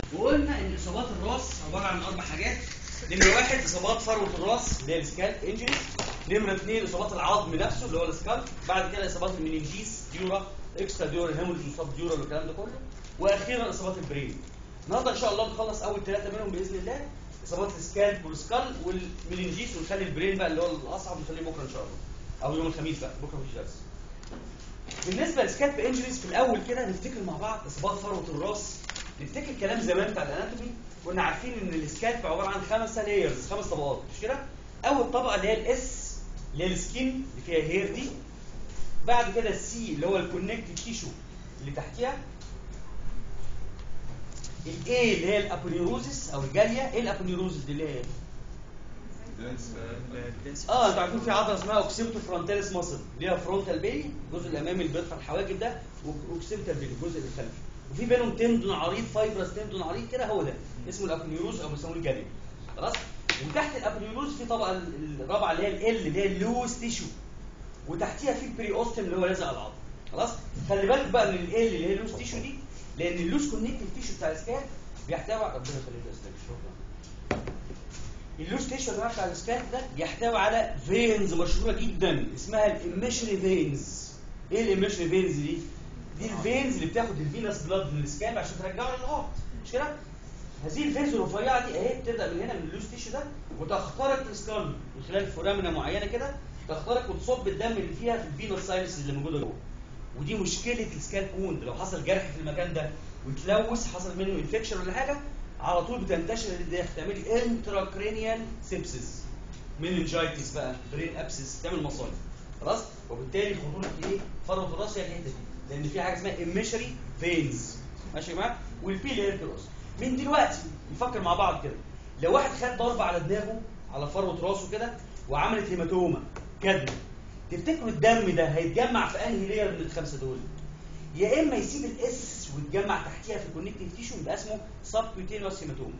وقلنا ان اصابات الراس عباره عن اربع حاجات نمره واحد اصابات فروه الراس اللي هي السكالب انجري نمره اثنين اصابات العظم نفسه اللي هو السكالب بعد كده اصابات المننجيس ديورا اكسترا ديورا هيموريج مصاب ديورا والكلام ده كله واخيرا اصابات البرين النهارده ان شاء الله نخلص اول ثلاثه منهم باذن الله اصابات السكالب والسكال والمننجيس ونخلي البرين بقى اللي هو الاصعب نخليه بكره ان شاء الله او يوم الخميس بقى بكره مفيش درس بالنسبه للسكالب انجريز في الاول كده نفتكر مع بعض اصابات فروه الراس نفتكر كلام زمان بتاع الاناتومي كنا عارفين ان السكالب عباره عن خمسه لايرز خمس طبقات مش كده اول طبقه اللي هي الاس اللي هي السكين اللي فيها هير دي بعد كده السي اللي هو الكونكتيف تيشو اللي تحتيها الاي اللي هي الابونيروزس او الجاليه ايه الابونيروزس دي اللي هي اه انتوا عارفين في عضله اسمها اوكسيبتو فرونتاليس ماسل ليها فرونتال بيلي الجزء الامامي اللي بيرفع الحواجب ده واوكسيبتال بيلي الجزء الخلفي وفي بينهم تندون عريض فايبرس تندون عريض كده هو ده اسمه الابونيروز او بيسموه الجاليه خلاص وتحت الابونيروز في طبقه الرابعه اللي هي ال اللي هي اللوز تيشو وتحتيها في البري اوستم اللي هو لازق على العظم خلاص خلي بالك بقى من ال اللي هي اللوز تيشو دي لان اللوز كونكتيف تيشو بتاع السكان بيحتوي ربنا يخليك يا استاذ شكرا اللوز تيشو اللي بتاع السكان ده بيحتوي على فينز مشهوره جدا اسمها الاميشري فينز ايه الاميشري فينز دي دي الفينز اللي بتاخد الفينس بلاد من السكان عشان ترجعه للهارت مش كده هذه الفينز الرفيعه دي اهي بتبدا من هنا من اللوز تيشو ده وتخترق السكان من خلال فورامنا معينه كده تخترق وتصب الدم اللي فيها في الفينس ساينس اللي موجوده جوه ودي مشكله السكالب ووند لو حصل جرح في المكان ده وتلوث حصل منه انفكشن ولا حاجه على طول بتنتشر الداخل تعمل انتراكرينيال سيبسس مننجايتس بقى برين ابسس تعمل مصايب خلاص وبالتالي خطوره ايه فروه الراس هي الحته دي لان في حاجه اسمها اميشري فينز ماشي يا جماعه والبيل هي الراس من دلوقتي نفكر مع بعض كده لو واحد خد ضربه على دماغه على فروه راسه كده وعملت هيماتوما كدمه تفتكروا الدم ده هيتجمع في انهي لير من الخمسه دول يا اما يسيب الاس ويتجمع تحتيها في الكونكتيف تيشو يبقى اسمه سبكوتينوس هيماتوما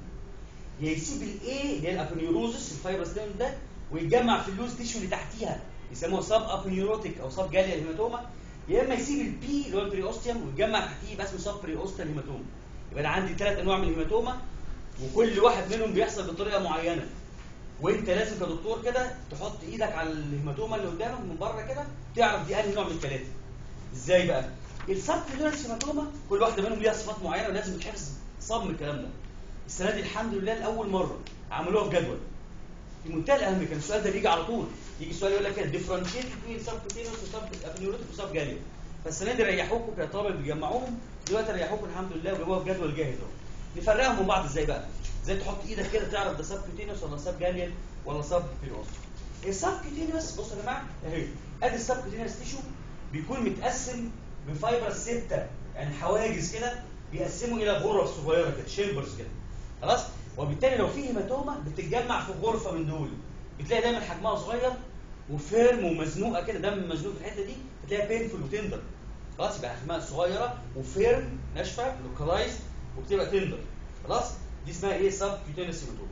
يا يسيب الاي اللي هي الابونيوروزس الفايبرس ده ويتجمع في اللوز تيشو اللي تحتيها يسموها سب ابونيوروتيك او سب جاليا هيماتوما يا اما يسيب البي اللي هو البريوستيوم ويتجمع تحتيه يبقى اسمه سب بريوستال هيماتوما يبقى انا عندي ثلاث انواع من الهيماتوما وكل واحد منهم بيحصل بطريقه معينه وانت لازم كدكتور كده تحط ايدك على الهيماتوما اللي قدامك من بره كده تعرف دي انهي نوع من الثلاثه ازاي بقى السب كلوريس هيماتوما كل واحده منهم ليها صفات معينه ولازم تحفظ صم الكلام ده السنه دي الحمد لله لاول مره عملوها في جدول في منتهى الاهميه كان السؤال ده بيجي على طول يجي السؤال يقول لك كده ديفرنشيت بين سب كوتينوس وسب ابنيوروتيك وسب جاليا فالسنه دي ريحوكم كطالب بيجمعوهم دلوقتي ريحوكم الحمد لله وجابوها في جدول جاهز اهو نفرقهم من بعض ازاي بقى ازاي تحط ايدك كده تعرف ده سب كوتينوس ولا سب جاليا ولا سب بيروس السب كوتينوس بصوا يا جماعه اهي ادي السب كوتينوس تيشو بيكون متقسم بفايبر ستة يعني حواجز كده بيقسموا الى غرف صغيره كده شيمبرز كده خلاص وبالتالي لو في هيماتوما بتتجمع في غرفه من دول بتلاقي دايما حجمها صغير وفيرم ومزنوقه كده دم مزنوق في الحته دي بتلاقيها بينفول وتندر خلاص يبقى حجمها صغيره وفيرم ناشفه لوكالايز وبتبقى تندر خلاص دي اسمها ايه سب كيوتينس هيماتوما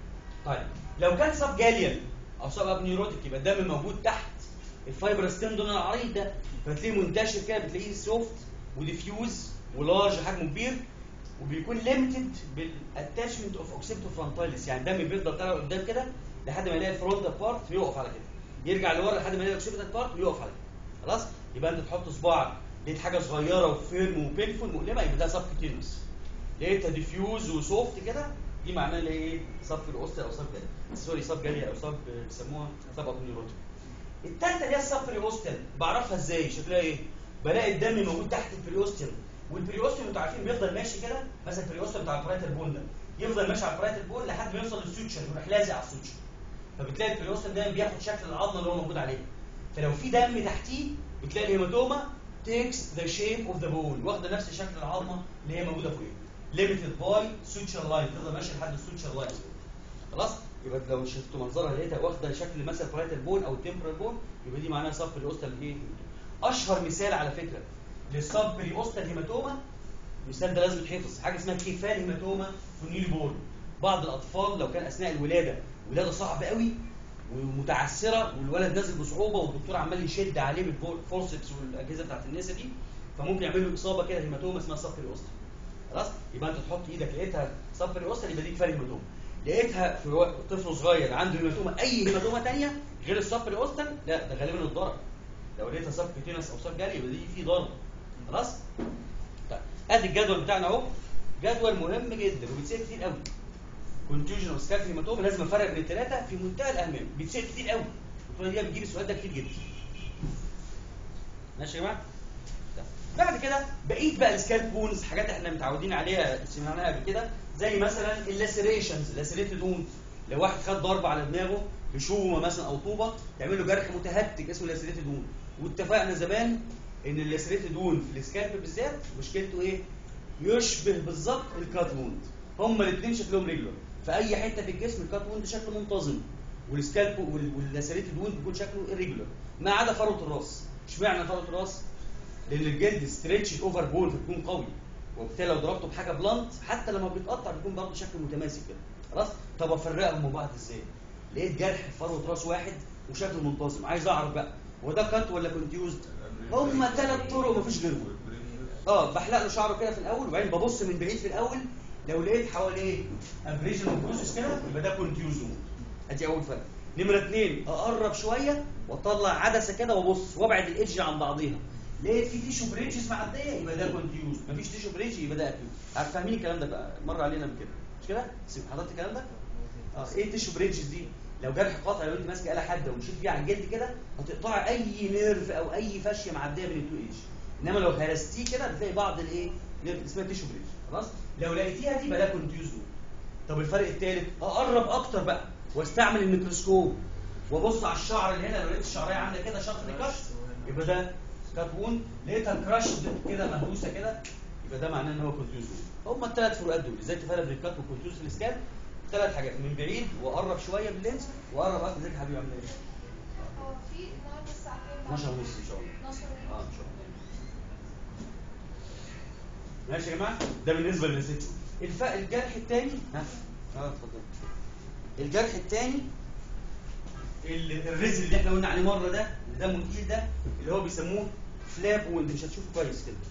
طيب لو كان سب جاليان او سب ابنيوروتيك يبقى الدم موجود تحت الفايبرس تندون العريض ده فتلاقيه منتشر كده بتلاقيه سوفت وديفيوز ولارج حجمه كبير وبيكون ليمتد بالاتاشمنت اوف اوكسيبتو فرونتاليس يعني الدم بيفضل طالع قدام كده لحد ما يلاقي الفرونتال بارت بيقف على كده يرجع لورا لحد ما يلاقي الاوكسيبتال بارت ويقف على كده خلاص يبقى انت تحط صباعك لقيت حاجه صغيره وفيرم وبينفول مؤلمه يبقى ده سب كيتينوس لقيتها ديفيوز وسوفت كده دي معناها اللي هي ايه سب الاوستر او سب جاليا سوري سب جاليا او سب بيسموها سب ابنيوروتيك الثالثه اللي هي السبريوستال بعرفها ازاي شكلها ايه بلاقي الدم موجود تحت البريوستال والبريوستال انتوا عارفين بيفضل ماشي كده مثلا البريوستال بتاع البرايتال بون ده يفضل ماشي على البرايتال بون لحد ما يوصل للسوتشر يروح لازق على السوتشر فبتلاقي البريوستال دايما بياخد شكل العظمه اللي هو موجود عليها فلو في دم تحتيه بتلاقي الهيماتوما takes the shape of the bone واخده نفس شكل العظمه اللي هي موجوده فوقيه limited by suture line تفضل ماشي لحد السوتشر لاين خلاص يبقى لو شفت منظرها لقيتها واخده شكل مثلا برايتال بون او تمبرال بون يبقى دي معناها سب بريوستال ايه اشهر مثال على فكره للسب بريوستال هيماتوما المثال ده لازم يتحفظ حاجه اسمها كيفال هيماتوما في النيل بون بعض الاطفال لو كان اثناء الولاده ولاده صعبه قوي ومتعسره والولد نازل بصعوبه والدكتور عمال يشد عليه بالفورسكس والاجهزه بتاعت النسا دي فممكن يعمل له اصابه كده هيماتوما اسمها سب بريوستال خلاص يبقى انت تحط ايدك لقيتها سب اوستال يبقى دي كفايه هيماتوما لقيتها في وقت طفل صغير عنده هيماتوما اي هيماتوما ثانيه غير السب اوستال لا ده غالبا الضرر لو لقيتها سب كيتينس او سب جالي يبقى دي في ضرر خلاص طيب ادي الجدول بتاعنا اهو جدول مهم جدا وبيتسال كتير قوي كونتيوجن اوف سكالب هيماتوما لازم افرق بين الثلاثه في منتهى الاهميه بيتسال كتير قوي الدكتوره دي بتجيب السؤال ده كتير جدا ماشي يا جماعه طيب. بعد كده بقيت بقى السكالب بونز حاجات احنا متعودين عليها سمعناها قبل كده زي مثلا اللاسيريشنز اللاسيريتد ووند لو واحد خد ضربه على دماغه بشومه مثلا او طوبه تعمل له جرح متهتك اسمه لاسيريتد ووند واتفقنا زمان ان اللاسيريتد ووند في السكالب بالذات مشكلته ايه؟ يشبه بالظبط الكات ووند هما الاثنين شكلهم ريجولار في اي حته في الجسم الكات ووند شكله منتظم والسكالب وال- واللاسيريتد ووند بيكون شكله irregular ما عدا فروه الراس اشمعنى فروه الراس؟ لان الجلد ستريتش اوفر بول فبيكون قوي وبالتالي لو ضربته بحاجه بلانت حتى لما بيتقطع بيكون برضه شكله متماسك كده خلاص طب افرقهم من بعض ازاي لقيت جرح في فروه راس واحد وشكله منتظم عايز اعرف بقى هو ده كات ولا كونتيوزد هم ثلاث طرق مفيش غيرهم اه بحلق له شعره كده في الاول وبعدين ببص من بعيد في الاول لو لقيت حواليه ابريجن بروسس كده يبقى ده كونتيوزو ادي اول فرق نمره اثنين اقرب شويه واطلع عدسه كده وابص وابعد الايدج عن بعضيها لقيت في تيشو بريدجز معديه يبقى ده كونتيوز مفيش تيشو بريدج يبقى ده اكيوز عارف فاهمين الكلام ده بقى مر علينا قبل كده مش كده حضرتك الكلام ده اه ايه التيشو بريدجز دي لو جرح قاطع لو انت ماسكه آلة حاده ومشيت بيها على الجلد كده هتقطعي اي نيرف او اي فاشيه معديه بين التو ايدج انما لو هرستيه كده بتلاقي بعض الايه نيرف اسمها تيشو بريدج خلاص لو لقيتيها دي يبقى ده كونتيوز طب الفرق الثالث اقرب اكتر بقى واستعمل الميكروسكوب وابص على الشعر اللي هنا لو لقيت الشعريه عامله كده شرط نقاش يبقى ده كات وون لقيتها كراش كده مهروسه كده يبقى ده معناه ان هو كونتيوز هم الثلاث فروقات دول ازاي تفرق بين الكات والكونتيوز في السكان ثلاث حاجات من بعيد وقرب شويه باللينس وقرب اكتر ازيك يا حبيبي عامل ايه؟ هو في النهارده الساعة كام؟ 12 ونص ان شاء الله 12 اه ان شاء الله ماشي يا جماعه ده بالنسبه للست الف... الجرح الثاني ها اه اتفضل الجرح الثاني الرزل اللي احنا قلنا عليه مره ده اللي دمه تقيل ده اللي هو بيسموه فلاب وند مش هتشوفه كويس كده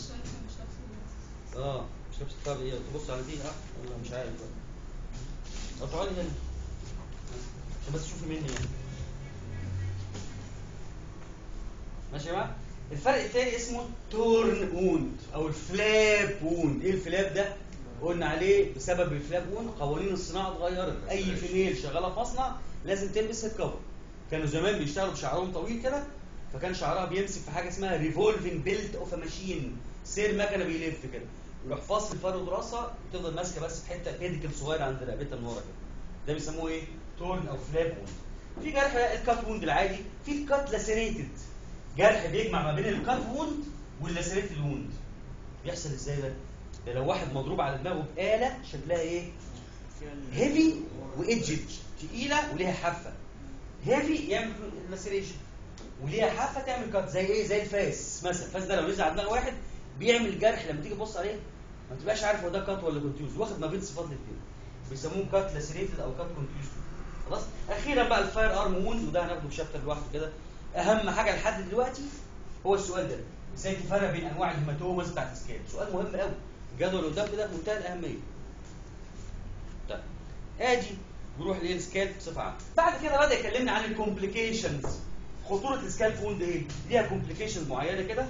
اه مش نفس الطريقه ايه تبص على دي اه ولا مش عارف بقى طب تعالي هنا عشان بس تشوفي مني يعني ماشي يا جماعه الفرق الثاني اسمه تورن ووند او الفلاب ووند ايه الفلاب ده قلنا عليه بسبب الفلاب ووند قوانين الصناعه اتغيرت اي فيميل شغاله في مصنع لازم تلبس هيد كفر كانوا زمان بيشتغلوا بشعرهم طويل كده فكان شعرها بيمسك في حاجه اسمها ريفولفنج بيلت اوف ماشين سير مكنه بيلف كده يروح فاصل فروه راسها وتفضل ماسكه بس في حته بيديكل صغير عند رقبتها من ورا كده ده بيسموه ايه تورن او فلاب ووند في جرح الكات ووند العادي في الكات لاسيريتد جرح بيجمع ما بين الكات ووند واللاسيريتد ووند بيحصل ازاي ده ده لو واحد مضروب على دماغه بآلة شكلها ايه هيفي وايدجد تقيله وليها حافه هيفي يعمل لاسيريشن وليها حافه تعمل كات زي ايه زي الفاس مثلا الفاس ده لو نزل على دماغ واحد بيعمل جرح لما تيجي تبص عليه ما تبقاش عارف هو ده كات ولا كونتيوز واخد ما بين صفات الاثنين بيسموه كات لاسيريتد او كات كونتيوز خلاص اخيرا بقى الفاير ارم ووند وده هناخده في شابتر لوحده كده اهم حاجه لحد دلوقتي هو السؤال ده ازاي تفرق بين انواع الهيماتوماز بتاعت السكان سؤال مهم قوي الجدول اللي قدام ده في منتهى الاهميه طيب ادي نروح للسكالب بصفه عامه بعد كده بدا يكلمنا عن الكومبليكيشنز خطوره السكالب ووند ايه ليها كومبليكيشنز معينه كده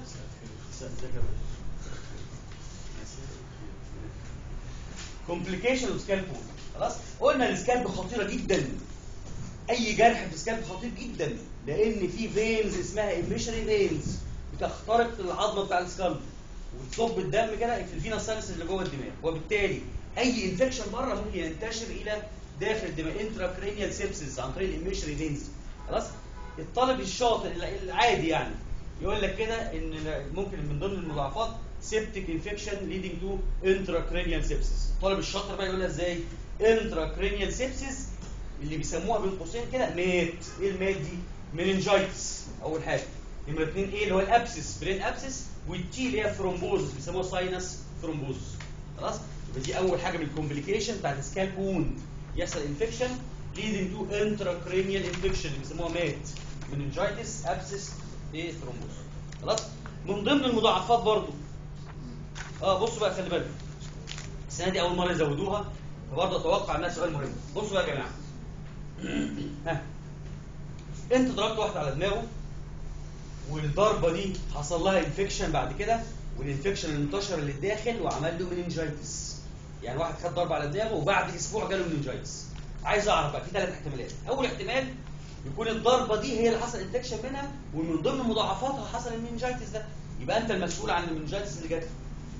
كومبليكيشن اوف سكالب ووند خلاص قلنا السكالب خطيره جدا اي جرح في السكالب خطير جدا لان في فينز اسمها ايميشري فينز بتخترق العظمه بتاع السكالب وتصب الدم كده في الفينا ساينس اللي جوه الدماغ وبالتالي اي انفكشن بره ممكن ينتشر الى داخل الدماغ انتراكرينيال سيبسيس عن طريق الايميشري فينز خلاص الطالب الشاطر العادي يعني يقول لك كده ان ممكن من ضمن المضاعفات سيبتيك انفكشن ليدنج تو انتراكرينيال سيبسيس الطالب الشاطر بقى يقولها ازاي انتراكرينيال سيبسيس اللي بيسموها بين قوسين كده مات ايه المات دي مننجايتس اول حاجه نمره اثنين ايه اللي هو الابسس برين ابسس والتي اللي هي ثرومبوزس بيسموها ساينس ثرومبوزس خلاص يبقى دي اول حاجه من الكومبليكيشن بتاعت السكالب ووند يحصل انفكشن leading to intracranial infection اللي بيسموها مات مننجايتس ابسس ايه ثرومبوز خلاص من ضمن المضاعفات برضو اه بصوا بقى خلي بالك السنه دي اول مره يزودوها فبرضه اتوقع انها سؤال مهم بصوا يا جماعه ها انت ضربت واحد على دماغه والضربه دي حصل لها انفكشن بعد كده والانفكشن انتشر للداخل وعمل له مننجايتس يعني واحد خد ضربه على دماغه وبعد اسبوع جاله مننجايتس عايز اعرف بقى في ثلاث احتمالات اول احتمال يكون الضربه دي هي اللي حصل انفكشن منها ومن ضمن مضاعفاتها حصل المننجايتس ده يبقى انت المسؤول عن المننجايتس اللي جات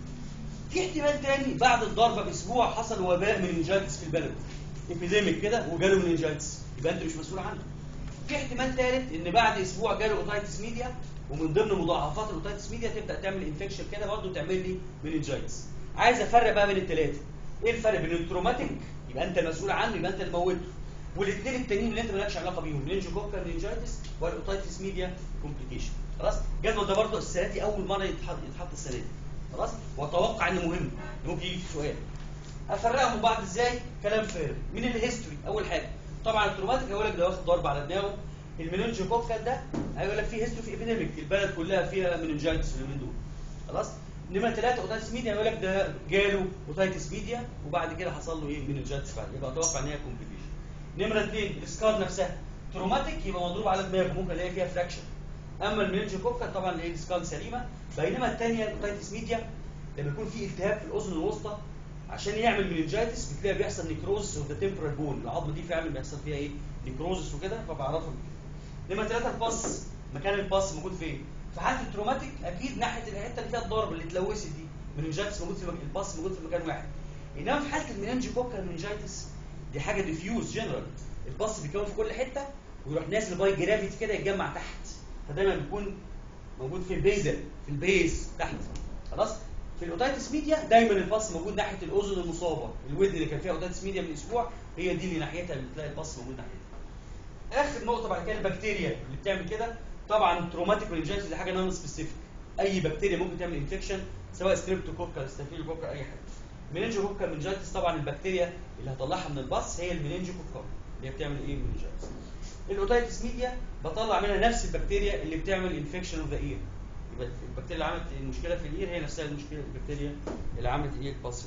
في احتمال تاني بعد الضربه باسبوع حصل وباء مننجايتس في البلد ابيديميك كده وجاله مننجايتس يبقى انت مش مسؤول عنه في احتمال ثالث ان بعد اسبوع جاله اوتايتس ميديا ومن ضمن مضاعفات الاوتايتس ميديا تبدا تعمل انفكشن كده برضه تعمل لي مننجايتس عايز افرق بقى بين الثلاثه ايه الفرق بين التروماتيك يبقى انت المسؤول عنه يبقى انت اللي موته والاثنين التانيين اللي انت مالكش علاقه بيهم مننجوكوكا مننجايتس والاوتايتس ميديا كومبليكيشن خلاص الجدول ده برضه السنه دي اول مره يتحط يتحط السنه دي خلاص واتوقع انه مهم ممكن يجي في سؤال افرقهم من بعض ازاي كلام فارغ من الهيستوري اول حاجه طبعا التروماتيك هيقول لك ده واخد ضربه على دماغه المننجوكوكال ده هيقول لك فيه هيستوري في ابيديميك البلد كلها فيها مننجايتس اليومين دول خلاص نمرة ثلاثة اوتايتس ميديا يقول لك ده جاله اوتايتس ميديا وبعد كده حصل له ايه مننجايتس بعد يبقى اتوقع ان هي كومبليكيشن نمرة اثنين السكار نفسها تروماتيك يبقى مضروب على دماغه ممكن الاقي فيها فراكشن اما المننجوكوكال طبعا الاقي السكار سليمه بينما الثانيه الاوتايتس ميديا لما يكون في التهاب في الاذن الوسطى عشان يعمل مننجايتس بتلاقي بيحصل نيكروزس اوف ذا تمبرال بون العظمه دي فعلا بيحصل فيها ايه نيكروزس وكده فبعرفها نمرة ثلاثة الباص مكان الباص موجود فين؟ في حالة التروماتيك أكيد ناحية الحتة اللي فيها الضرب اللي اتلوثت دي مننجايتس موجود في مكان الباص موجود في مكان واحد إنما في حالة المننجوكوكال مننجايتس دي حاجة ديفيوز جنرال الباص بيكون في كل حتة ويروح نازل باي جرافيتي كده يتجمع تحت فدايما بيكون موجود في البيزل في البيز تحت خلاص في الاوتايتس ميديا دايما الباص موجود ناحيه الاذن المصابه الودن اللي كان فيها اوتايتس ميديا من اسبوع هي دي اللي ناحيتها اللي بتلاقي الباص موجود ناحيتها اخر نقطه بعد كده البكتيريا اللي بتعمل كده طبعا تروماتيك مننجايتس دي حاجه نون سبيسيفيك اي بكتيريا ممكن تعمل انفكشن سواء ستريبتوكوكال ستافيلوكوكال اي حاجه مننجوكوكال مننجايتس طبعا البكتيريا اللي هطلعها من الباص هي المننجوكوكال اللي هي بتعمل ايه مننجايتس الاوتايتس ميديا بطلع منها نفس البكتيريا اللي بتعمل انفكشن اوف ذا اير يبقى البكتيريا اللي عملت المشكله في الاير هي نفسها المشكله البكتيريا اللي عملت ايه الباص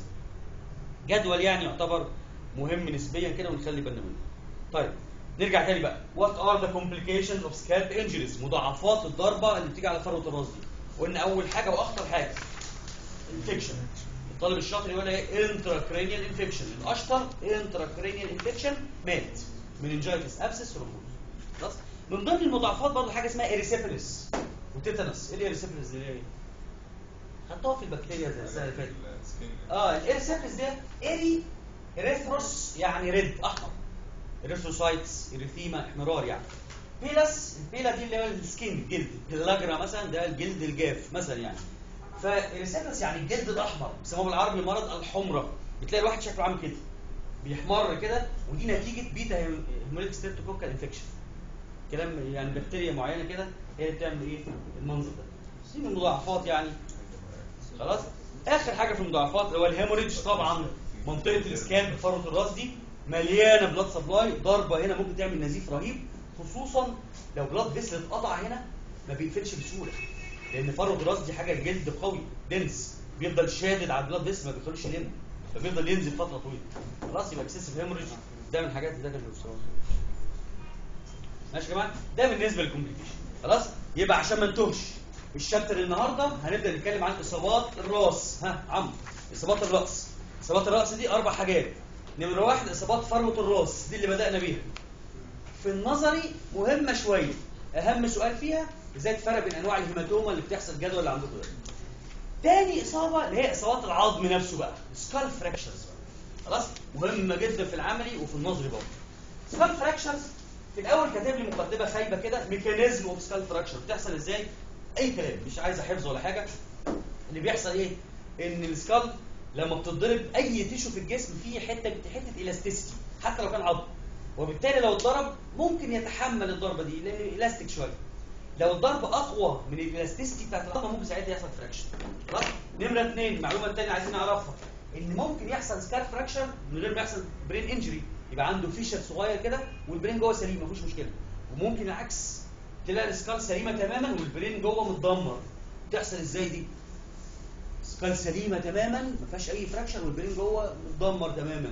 جدول يعني يعتبر مهم نسبيا كده ونخلي بالنا منه طيب نرجع تاني بقى وات ار ذا كومبليكيشنز اوف سكالب انجريز مضاعفات الضربه اللي بتيجي على فروه الراس دي قلنا اول حاجه واخطر حاجه انفكشن الطالب الشاطر يقول ايه انترا كرينيال انفكشن الاشطر انترا كرينيال انفكشن مات مننجايتس ابسس رفوز خلاص من ضمن المضاعفات برضه حاجه اسمها اريسيفاليس وتيتانس ايه الاريسيفاليس دي ايه خدتوها في البكتيريا زي السنه اللي فاتت اه الاريسيفاليس ده اري اريثروس يعني ريد احمر اريثروسايتس اريثيما احمرار يعني بيلس البيلا دي اللي هو السكين الجلد اللاجرا مثلا ده الجلد الجاف مثلا يعني فالريسيبتس يعني الجلد الاحمر بيسموه بالعربي مرض الحمره بتلاقي الواحد شكله عامل كده بيحمر كده ودي نتيجه بيتا هيموليك ستريبتوكوكال انفكشن كلام يعني بكتيريا معينه كده هي اللي بتعمل ايه المنظر ده دي من المضاعفات يعني خلاص اخر حاجه في المضاعفات اللي هو الهيموريدج طبعا منطقه الاسكان في فروه الراس دي مليانه بلاد سبلاي ضربه هنا ممكن تعمل نزيف رهيب خصوصا لو بلاد فيسل اتقطع هنا ما بيقفلش بسهوله لان فروه الراس دي حاجه جلد قوي دنس بيفضل شادد على البلاد فيسل ما بيخلوش يلم فبيفضل ينزل فتره طويله خلاص يبقى اكسسيف هيموريدج ده من الحاجات اللي ده كان بيوصلها ماشي يا جماعه ده بالنسبه للكومبليكيشن خلاص يبقى عشان ما نتوهش الشابتر النهارده هنبدا نتكلم عن اصابات الراس ها عمرو اصابات الراس اصابات الراس دي اربع حاجات نمره واحد اصابات فروه الراس دي اللي بدانا بيها في النظري مهمه شويه اهم سؤال فيها ازاي تفرق بين انواع الهيماتوما اللي بتحصل الجدول اللي عندكم ده تاني اصابه اللي هي اصابات العظم نفسه بقى سكال فراكشرز خلاص مهمه جدا في العملي وفي النظري برضه سكال فراكشرز في الاول كاتب لي مقدمه خايبه كده ميكانيزم اوف سكال فراكشر بتحصل ازاي اي كلام مش عايزه حفظ ولا حاجه اللي بيحصل ايه ان السكال لما بتتضرب اي تيشو في الجسم فيه حته حته الاستيسيتي حتى لو كان عظم وبالتالي لو اتضرب ممكن يتحمل الضربه دي لانه الاستيك شويه لو الضرب اقوى من الالاستيسيتي بتاعت العظمه ممكن ساعتها يحصل فراكشن خلاص نمره اثنين المعلومه الثانيه عايزين نعرفها ان ممكن يحصل سكال فراكشر من غير ما يحصل برين انجري يبقى عنده فيشر صغير كده والبرين جوه سليم مفيش مشكله وممكن العكس تلاقي السكال سليمه تماما والبرين جوه متدمر تحصل ازاي دي سكال سليمه تماما ما فيهاش اي فراكشر والبرين جوه متدمر تماما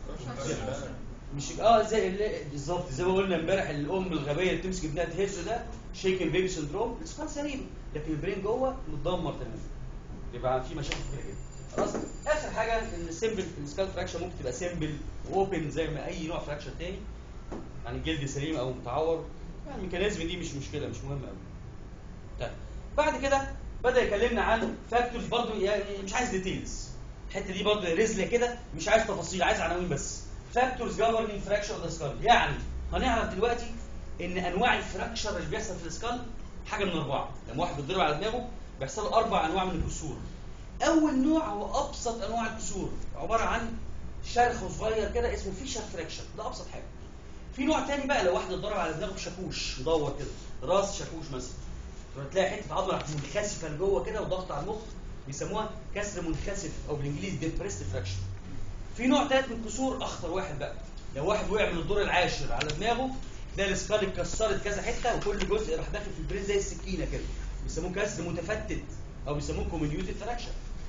مش اه زي اللي- بالظبط زي ما قلنا امبارح الام الغبيه اللي بتمسك ابنها تهزه ده شيكن بيبي سندروم السكال سليم لكن البرين جوه متدمر تماما يبقى في مشاكل كتير جدا خلاص اخر حاجه ان السمبل السكال فراكشر ممكن تبقى سمبل واوبن زي ما اي نوع فراكشر تاني يعني جلد سليم او متعور يعني الميكانيزم دي مش مشكله مش مهمه قوي طيب بعد كده بدا يكلمنا عن فاكتورز برضو يعني مش عايز ديتيلز الحته دي برضو رزله كده مش عايز تفاصيل عايز عناوين بس فاكتورز جوفرنينج فراكشر اوف ذا سكال يعني هنعرف دلوقتي ان انواع الفراكشر اللي بيحصل في السكال حاجه من اربعه لما واحد بيتضرب على دماغه بيحصل له اربع انواع من الكسور اول نوع هو ابسط انواع الكسور عباره عن شرخ صغير كده اسمه فيشر فراكشر ده ابسط حاجه في نوع تاني بقى لو واحد اتضرب على دماغه بشاكوش مدور كده راس شاكوش مثلا تلاقي حته عضله منخسفه لجوه كده وضغط على المخ بيسموها كسر منخسف او بالانجليزي ديبريست فراكشن في نوع تالت من الكسور اخطر واحد بقى لو واحد وقع من الدور العاشر على دماغه ده السكال اتكسرت كذا حته وكل جزء راح داخل في البرين زي السكينه كده بيسموه كسر متفتت او بيسموه كومينيوتد فراكشن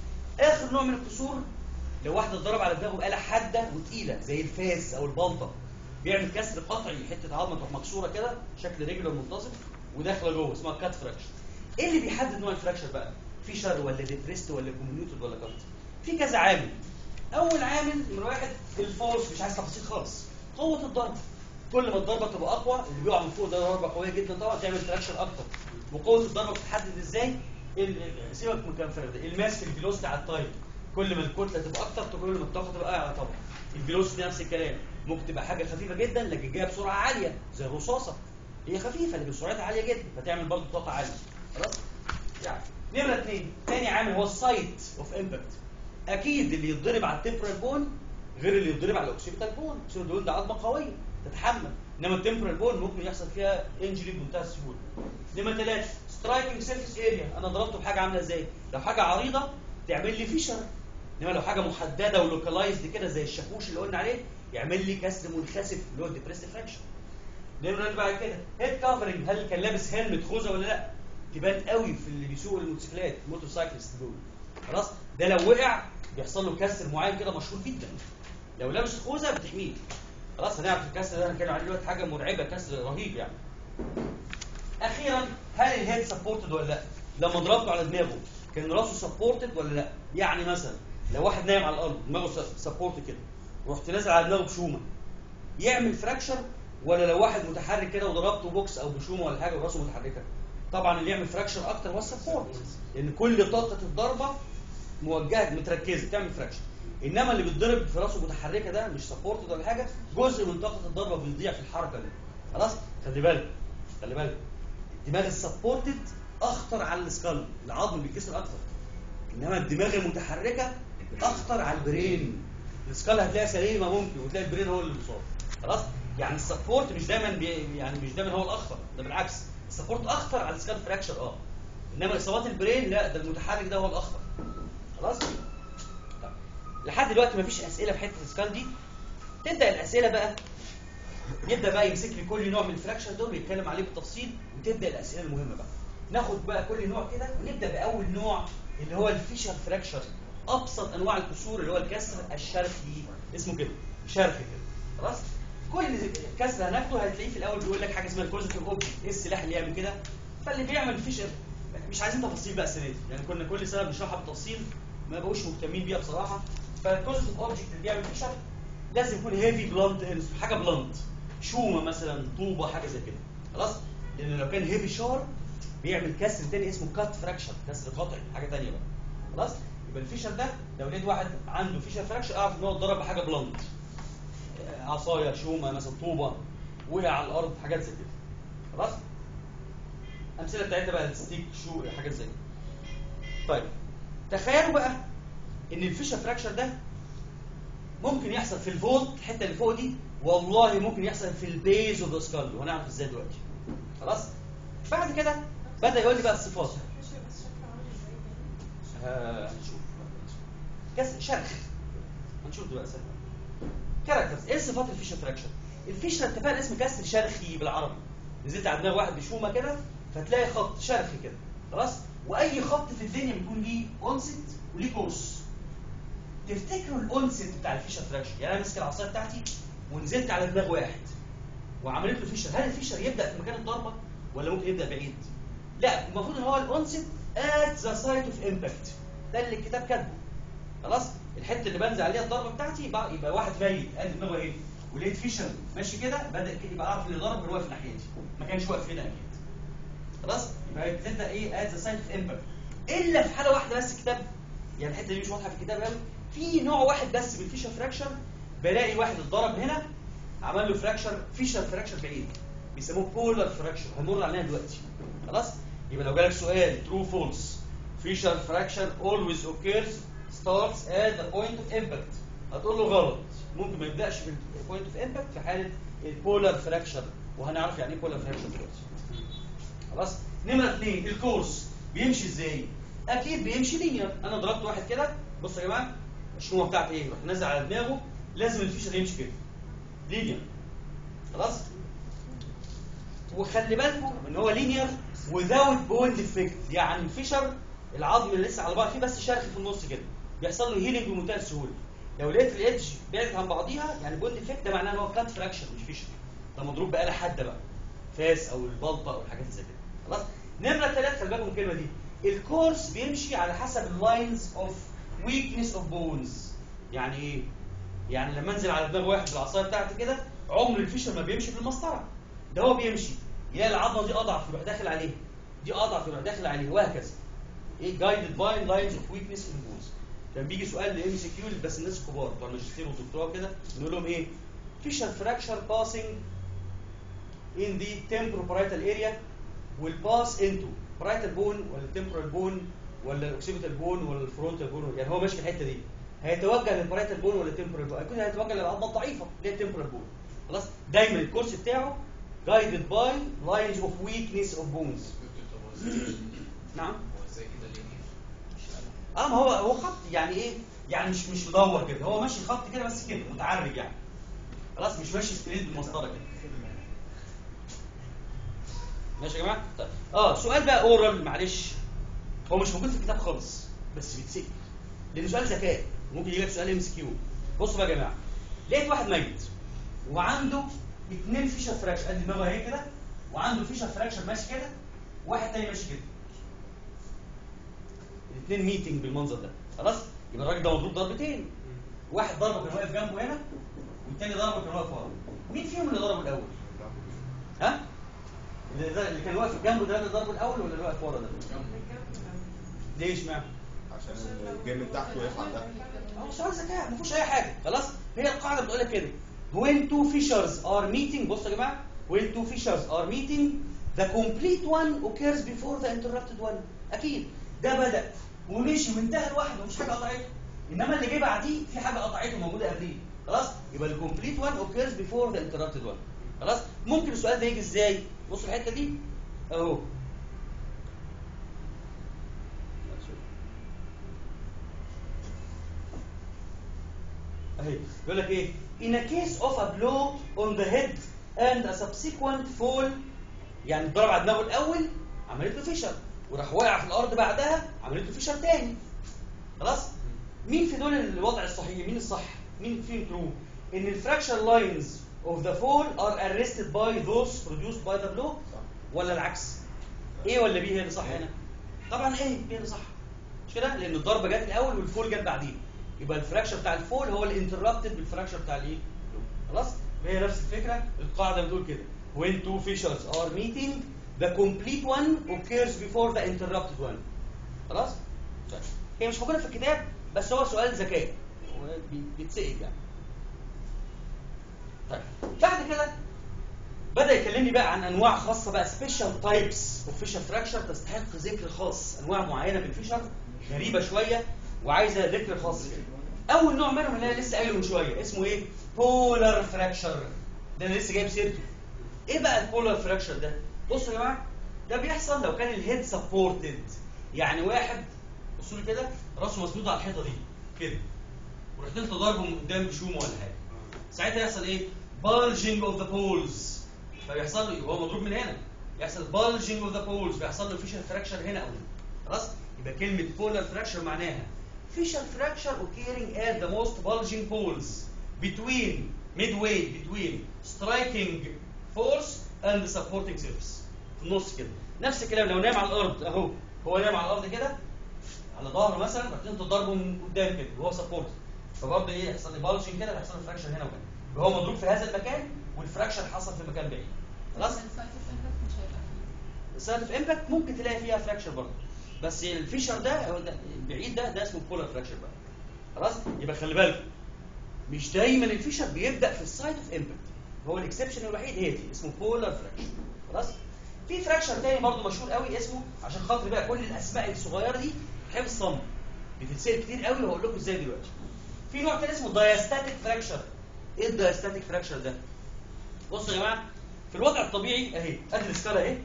اخر نوع من الكسور لو واحد اتضرب على دماغه بآلة حاده وتقيله زي الفاس او البلطه بيعمل كسر قطعي حته عظمه تروح مكسوره كده شكل رجل منتظم وداخله جوه اسمها كات فراكشر ايه اللي بيحدد نوع الفراكشر بقى فيشر ولا ديبريست ولا كومينيوتد ولا كات في كذا عامل اول عامل نمره واحد الفورس مش عايز تفاصيل خالص قوه الضرب كل ما الضربه تبقى اقوى اللي بيقع من فوق ده ضربه قويه جدا طبعا تعمل فراكشر اكتر وقوه الضربه بتتحدد ازاي ال- ال- سيبك من كام فرق ده الماس في الفيلوسيتي على التايم كل ما الكتله تبقى اكتر كل ما الطاقه تبقى اعلى طبعا الفيلوسيتي نفس الكلام ممكن تبقى حاجه خفيفه جدا لكن جايه بسرعه عاليه زي الرصاصه هي خفيفه لكن سرعتها عاليه جدا فتعمل برضه طاقه عاليه خلاص يعني نمره اثنين تاني عامل هو السايت اوف امباكت اكيد اللي يتضرب على التمبرال بون غير اللي يتضرب على الاوكسيبيتال بون الاوكسيبيتال بون ده عظمه قويه تتحمل انما التمبرال بون ممكن يحصل فيها انجري بمنتهى السهوله نمره ثلاثه سترايكنج سيرفيس اريا انا ضربته بحاجه عامله ازاي لو حاجه عريضه تعمل لي فيشر انما لو حاجه محدده ولوكالايزد كده زي الشاكوش اللي قلنا عليه يعمل لي كسر منخسف اللي هو الديبريست فراكشن نمرة بعد كده هيد كفرنج هل كان لابس هيلمت خوذه ولا لا تبان قوي في اللي بيسوقوا الموتوسيكلات الموتور سايكلست دول خلاص ده لو وقع بيحصل له كسر معين كده مشهور جدا لو لابس خوذه بتحميه خلاص هنعرف الكسر ده هنتكلم عليه دلوقتي حاجه مرعبه كسر رهيب يعني اخيرا هل الهيد سبورتد ولا لا لما ضربته على دماغه كان راسه سبورتد ولا لا يعني مثلا لو واحد نايم على الارض دماغه سبورت كده ورحت نازل على دماغه بشومه يعمل فراكشر ولا لو واحد متحرك كده وضربته بوكس او بشومه ولا حاجه وراسه متحركه طبعا اللي يعمل فراكشر اكتر هو السبورت لان كل طاقه الضربه موجهه متركزه تعمل فراكشر انما اللي بيتضرب في راسه متحركه ده مش سبورتد ولا حاجه جزء من طاقه الضربه بيضيع في الحركه دي خلاص خلي بالك خلي بالك الدماغ السبورتد اخطر على السكال العظم بيتكسر اكتر انما الدماغ المتحركه اخطر على البرين السكال هتلاقيها سليمه ممكن وتلاقي البرين هو اللي مصاب خلاص يعني السبورت مش دايما بي يعني مش دايما هو الاخطر ده بالعكس السبورت اخطر على السكال فراكشر اه انما اصابات البرين لا ده المتحرك ده هو الاخطر خلاص طيب. لحد دلوقتي مفيش اسئله في حته السكال دي تبدا الاسئله بقى يبدا بقى يمسك لي كل نوع من الفراكشر دول ويتكلم عليه بالتفصيل وتبدا الاسئله المهمه بقى ناخد بقى كل نوع كده ونبدا باول نوع اللي هو الفيشر فراكشر ابسط انواع الكسور اللي هو الكسر الشرخي اسمه كده شرخ كده خلاص كل كسر هناخده هتلاقيه في الاول بيقول لك حاجه اسمها الكوزيتيف اوبجكت ايه السلاح اللي يعمل كده فاللي بيعمل فيشر مش عايزين تفاصيل بقى السنه دي يعني كنا كل سنه بنشرحها بالتفصيل ما بقوش مهتمين بيها بصراحه فالكوزيتيف اوبجكت اللي بيعمل فيشر لازم يكون هيفي بلانت حاجه بلانت شومه مثلا طوبه حاجه زي كده خلاص لان لو كان هيفي شارب بيعمل كسر تاني اسمه كات فراكشر كسر قطعي حاجه تانيه بقى خلاص يبقى الفيشر ده لو لقيت واحد عنده فيشر فراكشر اعرف ان هو اتضرب بحاجه بلانت عصايه شومه مثلا طوبه وقع على الارض حاجات زي كده خلاص امثله بتاعتها بقى الستيك شو حاجات زي كده طيب تخيلوا بقى ان الفيشر فراكشر ده ممكن يحصل في الفولت الحته اللي فوق دي والله ممكن يحصل في البيز اوف ذا سكال وهنعرف ازاي دلوقتي خلاص بعد كده بدا يقول لي بقى الصفات آه، هنشوف كسر شرخ هنشوف دلوقتي سهل كاركترز ايه صفات الفيشر فراكشر الفيشر اتفقنا اسم كسر شرخي بالعربي نزلت على دماغ واحد بشومه كده فتلاقي خط شرخي كده خلاص واي خط في الدنيا بيكون ليه اونست وليه كورس تفتكروا الاونست بتاع الفيشر فراكشر يعني انا ماسك العصايه بتاعتي ونزلت على دماغ واحد وعملت له فيشر هل الفيشر يبدا في مكان الضربه ولا ممكن يبدا بعيد لا المفروض ان هو الاونست ات ذا سايت اوف امباكت ده اللي الكتاب كاتبه خلاص الحته اللي بنزل عليها الضربه بتاعتي يبقى, يبقى واحد ميت ادي دماغه ايه ولقيت فيشر ماشي كده بدا كده يبقى اعرف اللي ضرب اللي واقف ناحيتي ما كانش واقف هنا اكيد خلاص يبقى بتبدا ايه ات ذا سايت اوف امباكت الا في حاله واحده بس الكتاب يعني الحته دي مش واضحه في الكتاب قوي في نوع واحد بس من الفيشر فراكشر بلاقي واحد اتضرب هنا عمل له فراكشر فيشر فراكشر بعيد بيسموه بولار فراكشر هنمر عليها دلوقتي خلاص يبقى لو جالك سؤال ترو فولس فيشر فراكشر always occurs starts at the point of impact هتقول له غلط ممكن ما يبداش في البوينت اوف امباكت في حاله البولار فراكشر وهنعرف يعني ايه بولار فراكشر دلوقتي خلاص نمره اثنين الكورس بيمشي ازاي اكيد بيمشي لينير انا ضربت واحد كده بصوا يا جماعه الشنوه بتاعتي ايه رحت نازل على دماغه لازم الفيشر يمشي كده لينير خلاص وخلي بالكم ان هو لينير without bone defect يعني الفيشر العظم اللي لسه على بعض فيه بس شرخ في النص كده بيحصل له هيلينج بمنتهى السهوله لو لقيت الادج بعدت عن بعضيها يعني بون ديفكت ده معناه ان هو كانت فراكشر مش فيشر ده مضروب بآلة حاده بقى فاس او البلطه او الحاجات زي كده خلاص نمره ثلاثه خلي بالكم من الكلمه دي الكورس بيمشي على حسب اللاينز اوف ويكنس اوف بونز يعني ايه؟ يعني لما انزل على دماغ واحد بالعصايه بتاعتي كده عمر الفيشر ما بيمشي في المسطره ده هو بيمشي يلاقي العظمه دي اضعف يروح داخل عليها دي اضعف يروح داخل عليها وهكذا ايه جايدد باي لاينز اوف ويكنس ان بونز كان بيجي سؤال لام سي كيو بس الناس الكبار بتوع الماجستير والدكتوراه كده نقول لهم ايه فيشر فراكشر باسنج in the temporal area will pass into parietal bone ولا temporal bone ولا الاوكسيبيتال بون ولا الفرونتال بون يعني هو ماشي في الحته دي هيتوجه للباريتال بون ولا التمبرال بون اكيد هيتوجه للعظمه الضعيفه اللي هي التمبرال بون خلاص دايما الكورس بتاعه guided by lines of weakness of bones نعم هو ازاي كده ليه اه ما هو هو خط يعني ايه يعني مش مش مدور كده هو ماشي خط كده بس كده متعرج يعني خلاص مش ماشي ستريت بالمسطره كده ماشي يا جماعه طيب. اه سؤال بقى اورال معلش هو مش موجود في الكتاب خالص بس بيتسال لانه سؤال ذكاء ممكن يجي لك سؤال ام اس كيو بصوا بقى يا جماعه لقيت واحد ميت وعنده اثنين فيشر فراكشر قد دماغه اهي كده وعنده فيشر فراكشر ماشي كده واحد تاني ماشي كده الاثنين ميتنج بالمنظر ده خلاص يبقى الراجل ده مضروب ضربتين واحد ضربه كان واقف جنبه هنا والتاني ضربه كان واقف ورا مين فيهم اللي ضربه الاول ها اللي, ده اللي كان واقف جنبه ده اللي ضربه الاول ولا اللي واقف ورا ده ليه اشمعنى عشان الجيم تحته واقف على ده هو سؤال ذكاء ما فيهوش اي حاجه خلاص هي القاعده بتقول لك كده when two fissures are meeting بصوا يا جماعه when two fissures are meeting the complete one occurs before the interrupted one اكيد ده بدا ومشي وانتهى لوحده مفيش حاجه قطعته انما اللي جه بعديه في حاجه قطعته موجوده قبليه خلاص يبقى الكومبليت one occurs before the interrupted one خلاص ممكن السؤال ده يجي ازاي بصوا الحته دي اهو اهي يقول لك ايه in a case of a blow on the head and a subsequent fall يعني ضرب على دماغه الاول عملت له فيشر وراح واقع في الارض بعدها عملت له فيشر تاني خلاص مين في دول الوضع الصحيح مين الصح مين فيهم ترو ان الفراكشر لاينز of the fall are arrested by those produced by the blow ولا العكس ايه ولا بي هي اللي صح هنا طبعا ايه هي اللي صح مش كده لان الضربه جت الاول والفول جت بعدين يبقى الفراكشر بتاع الفول هو الانتربتد بالفراكشر بتاع الايه خلاص هي نفس الفكره القاعده بتقول كده when two fissures are meeting the complete one occurs before the interrupted one خلاص طيب. هي مش موجوده في الكتاب بس هو سؤال ذكاء هو بي- بيتسال يعني طيب بعد كده بدا يكلمني بقى عن انواع خاصه بقى سبيشال تايبس اوف فيشر فراكشر تستحق ذكر خاص انواع معينه من الفيشر غريبه شويه وعايزه ذكر خاص كده اول نوع منهم اللي انا لسه قايله من شويه اسمه ايه بولار فراكشر ده انا لسه جايب سيرته ايه بقى البولار فراكشر ده بصوا يا جماعه ده بيحصل لو كان الهيد سبورتد يعني واحد بصوا لي كده راسه مسنود على الحيطه دي كده ورحت انت ضاربه من قدام بشومه ولا حاجه ساعتها يحصل ايه bulging of the poles فبيحصل له هو مضروب من هنا يحصل bulging of the poles بيحصل له فيشر فراكشر هنا او هنا خلاص يبقى كلمه بولار فراكشر معناها فيشر فراكشر occurring at the most bulging poles between midway between striking force and supporting surface في النص كده نفس الكلام لو نام على الارض اهو هو نام على الارض كده على ظهره مثلا بعدين انت ضربه من قدام كده وهو سبورت فبرضه ايه يحصل لي بالجنج كده يحصل لي فراكشر هنا وهنا يبقى هو مضروب في هذا المكان والفراكشر حصل في مكان بعيد خلاص السايت اوف امباكت مش هيبقى فيه السايد اوف امباكت ممكن تلاقي فيها فراكشر برضه بس الفيشر ده هو ده البعيد ده ده اسمه بولار فراكشر بقى خلاص يبقى خلي بالك مش دايما الفيشر بيبدا في السايد اوف امباكت هو الاكسبشن الوحيد هي دي اسمه بولار فراكشر خلاص في فراكشر تاني برضه مشهور قوي اسمه عشان خاطر بقى كل الاسماء الصغيره دي حفظ صم بتتسال كتير قوي وهقول لكم ازاي دلوقتي في نوع تاني اسمه دايستاتيك فراكشر ايه الدايستاتيك فراكشر ده بصوا يا جماعه في الوضع الطبيعي اهي ادي السكالا اهي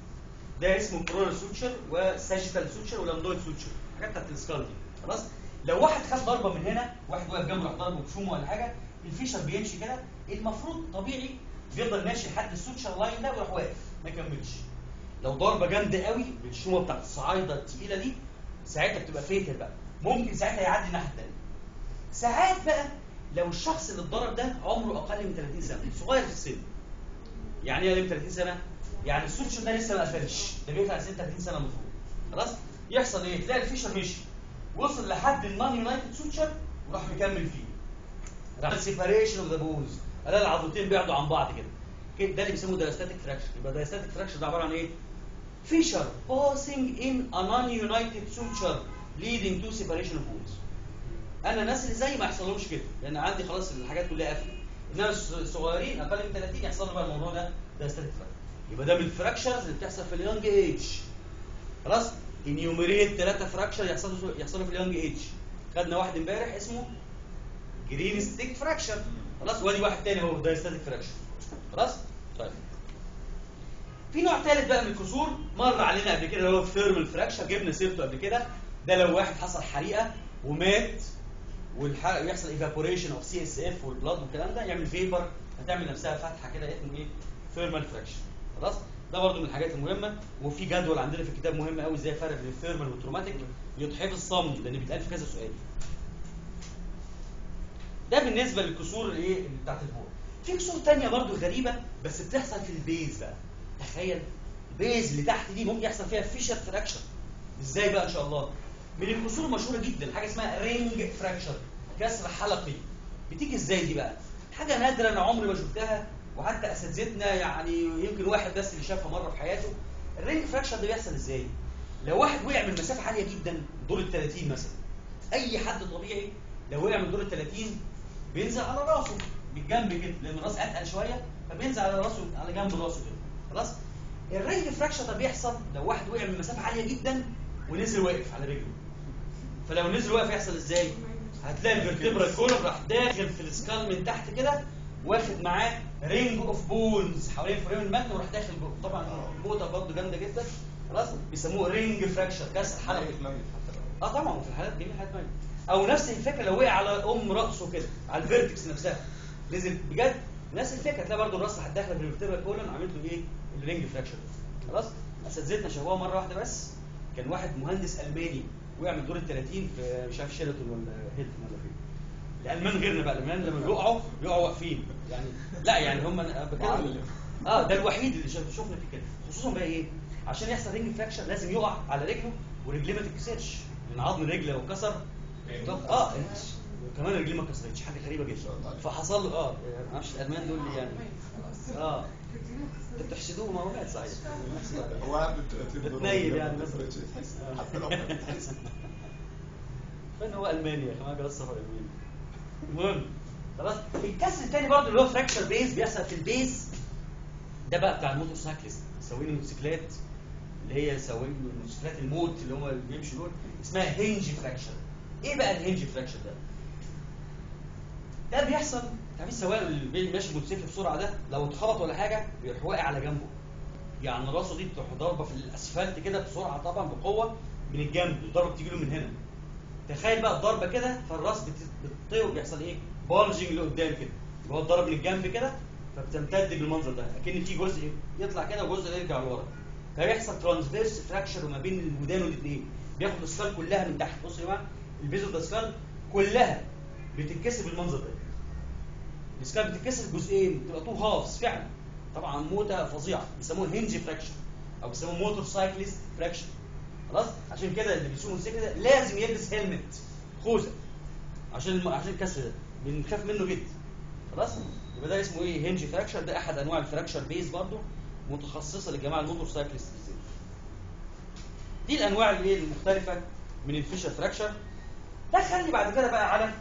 ده اسمه كرونال سوتشر وساجيتال سوتشر ولامدويد سوتشر حاجات بتاعت السكال دي خلاص لو واحد خد ضربه من هنا واحد واقف جنبه راح ضربه بشومه ولا حاجه الفيشر بيمشي كده المفروض طبيعي بيفضل ماشي لحد السوتشر لاين ده ويروح واقف ما يكملش لو ضربه جامده قوي بالشومه بتاعت الصعايده الثقيله دي ساعتها بتبقى فيتر بقى ممكن ساعتها يعدي الناحيه الثانيه ساعات بقى لو الشخص اللي اتضرب ده عمره اقل من 30 سنه صغير في السن يعني ايه 30 سنه يعني السوتشر ده لسه ما قفلش ده بيقفل على سن 30 سنه المفروض خلاص يحصل ايه تلاقي الفيشر مشي وصل لحد النون يونايتد سوتشر وراح مكمل فيه راح سيباريشن اوف ذا بونز الاقي العضلتين بيعدوا عن بعض كده كده ده اللي بيسموه دايستاتيك فراكشر يبقى دايستاتيك فراكشر ده عباره عن ايه فيشر passing in a non-united suture leading to separation of bones انا الناس اللي زي ما يحصلهمش كده لان عندي خلاص الحاجات كلها قافله انما الصغيرين اقل من 30 يحصل لهم بقى الموضوع ده دايستاتيك فراكشر يبقى ده من الفراكشرز اللي بتحصل في اليونج ايج خلاص انيوميريت ثلاثه فراكشر يحصلوا يحصلوا في اليونج ايج خدنا واحد امبارح اسمه جرين ستيك فراكشر خلاص وادي واحد تاني اهو دايستاتيك فراكشر خلاص طيب في نوع ثالث بقى من الكسور مر علينا قبل كده اللي هو الثيرمال فراكشر جبنا سيرته قبل كده ده لو واحد حصل حريقه ومات والحرق يحصل ايفابوريشن اوف سي اس اف والبلاد والكلام ده يعمل فيبر هتعمل نفسها فتحه كده اسمه ايه ثيرمال فراكشر خلاص ده برضو من الحاجات المهمه وفي جدول عندنا في الكتاب مهم قوي ازاي فرق بين الثيرمال والتروماتيك يتحفظ صم لان بيتقال في كذا سؤال ده بالنسبه للكسور الايه اللي بتاعت البول في كسور تانية برضو غريبه بس بتحصل في البيز بقى تخيل البيز اللي تحت دي ممكن يحصل فيها فيشر فراكشر ازاي بقى ان شاء الله من الكسور المشهوره جدا حاجه اسمها رينج فراكشر كسر حلقي بتيجي ازاي دي بقى حاجه نادره انا عمري ما شفتها وحتى اساتذتنا يعني يمكن واحد بس اللي شافها مره في حياته الرينج فراكشر ده بيحصل ازاي لو واحد وقع من مسافه عاليه جدا دور ال 30 مثلا اي حد طبيعي لو وقع من دور ال 30 بينزل على راسه بالجنب كده لان الراس اتقل شويه فبينزل على راسه على جنب راسه كده خلاص الرينج فراكشر ده بيحصل لو واحد وقع من مسافه عاليه جدا ونزل واقف على رجله فلو نزل واقف يحصل ازاي هتلاقي الفرتبرا كولر راح داخل في السكال من تحت كده واخد معاه رينج اوف بونز حوالين فريم المتن وراح داخل جوه طبعا البوطه برضه جامده جدا خلاص بيسموه رينج فراكشر كسر حلقي اه طبعا وفي الحالات دي حالات ميت او نفس الفكره لو وقع على ام راسه كده على الفيرتكس نفسها نزل بجد نفس الفكره تلاقي برضه الراس راح داخله في الفرتبرا كولن عملت له ايه الرينج فراكشر خلاص اساتذتنا شافوها مره واحده بس كان واحد مهندس الماني وقع من دور ال 30 في مش عارف شيراتون ولا هيلتون ولا فين الالمان غيرنا بقى الالمان لما بيقعوا بيقعوا واقفين يعني لا يعني هم أنا بتكلم اه ده الوحيد اللي شف- شفنا فيه كده خصوصا بقى ايه عشان يحصل رينج فراكشر لازم يقع على رجله ورجليه ما تتكسرش لان عظم الرجل لو كسر طب اه كمان رجليه ما اتكسرتش حاجه غريبه جدا فحصل له اه ما اعرفش الالمان دول يعني اه انت بتحسدوه ما هو مات صحيح هو قاعد بت- بتنيل يعني ما مثلا. بتفرقش تحس حتى لو ما بتحس فين هو المانيا يا اخي ما السفر المانيا المهم خلاص الكسر الثاني برضه اللي هو فراكشر بيز بيحصل في البيز ده بقى بتاع الموتور سايكلست سواقين الموتوسيكلات اللي هي سواقين الموتوسيكلات الموت اللي هم اللي بيمشوا دول اسمها هنج فراكشر ايه بقى الهنج فراكشر ده؟ ده بيحصل تعرفين السواق اللي بي- ماشي الموتوسيكل بسرعه ده لو اتخبط ولا حاجه بيروح واقع على جنبه يعني راسه دي تروح ضاربه في الاسفلت كده بسرعه طبعا بقوه من الجنب الضربه بتيجي له من هنا تخيل بقى الضربه كده فالراس بت- بتطير وبيحصل ايه؟ بالجنج لقدام كده يبقى هو اتضرب من الجنب كده فبتمتد بالمنظر ده اكن في جزء يطلع كده وجزء يرجع لورا فيحصل ترانسفيرس فراكشر ما بين الودان والاثنين بياخد السكال كلها من تحت بصوا يا جماعه البيز اوف ذا سكال كلها بتتكسر بالمنظر ده السكال بتتكسر جزئين بتبقى تو هافز فعلا طبعا موته فظيعه بيسموها هنج فراكشر او بيسموه موتور سايكليست فراكشر خلاص عشان كده اللي بيسوق موتوسيكل ده لازم يلبس هيلمت خوذه عشان الم... عشان الكسر ده بنخاف منه جدا خلاص يبقى ده اسمه ايه هنج فراكشر ده احد انواع الفراكشر بيز برضه متخصصه للجماعه الموتور سايكليست بالذات دي الانواع اللي ايه المختلفه من الفيشر فراكشر دخلني بعد كده بقى على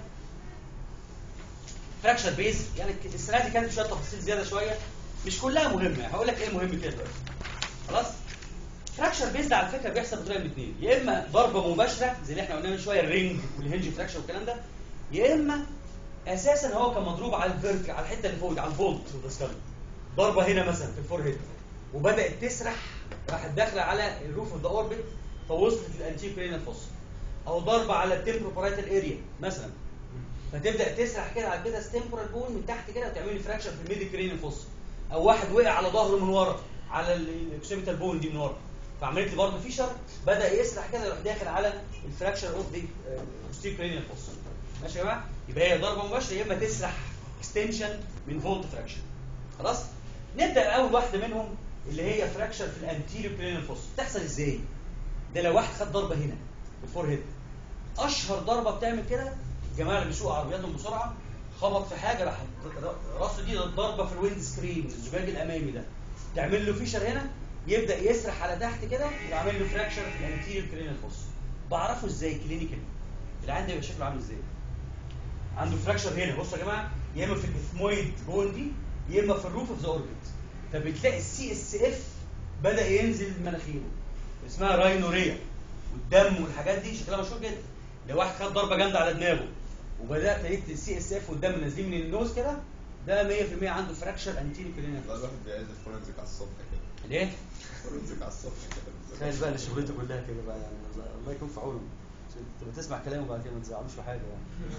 فراكشر بيز يعني السنه دي كانت شويه تفاصيل زياده شويه مش كلها مهمه هقول لك ايه مهم كده دلوقتي خلاص فراكشر بيز ده على فكره بيحصل بطريقه من الاثنين يا اما ضربه مباشره زي اللي احنا قلنا من شويه الرينج والهنج فراكشر والكلام ده يا اما اساسا هو كان مضروب على الفيرك على الحته اللي فوق دي، على الفولت والاسكال ضربه هنا مثلا في الفور هيد وبدات تسرح راحت داخله على الروف اوف ذا اوربت فوصلت للانتيو كرينال فوس او ضربه على التمبروبارايتال اريا مثلا فتبدا تسرح كده على كده ستمبرال بون من تحت كده وتعمل لي فراكشر في الميدي كرينال فوس او واحد وقع على ظهره من ورا على الاكسيميتال بون دي من ورا فعملت لي برضه فيشر بدا يسرح كده يروح داخل على الفراكشر اوف دي بوستير كرينال فوس ماشي يا جماعه يبقى هي ضربه مباشره يا اما تسرح اكستنشن من فولت فراكشر خلاص نبدا اول واحده منهم اللي هي فراكشر في الانتيريو كرينال فوس بتحصل ازاي ده لو واحد خد ضربه هنا في الفور هيد اشهر ضربه بتعمل كده الجماعه اللي بيسوقوا عربياتهم بسرعه خبط في حاجه راح راسه دي ضربه في الويند سكرين الزجاج الامامي ده تعمل له فيشر هنا يبدا يسرح على تحت كده يعمل له فراكشر في الانتيريور كرينال فوس بعرفه ازاي كلينيكال اللي عندي يبقى شكله عامل ازاي عنده فراكشر هنا بصوا يا جماعه يا اما في الاثمويد بون دي يا اما في الروف اوف ذا اوربت فبتلاقي السي اس اف بدا ينزل من مناخيره اسمها راينوريا والدم والحاجات دي شكلها مشهور جدا لو واحد خد ضربه جامده على دماغه وبدات لقيت السي اس اف والدم نازلين من النوز كده ده 100% عنده فراكشر انتيري كرينال والله الواحد بيعز الفورنزيك على الصبح كده ليه؟ الفورنزيك على الصبح كده تخيل بقى اللي شغلته كلها كده بقى يعني الله, الله يكون في عونه عشان انت بتسمع كلامه بعد كده ما تزعلوش في حاجه يعني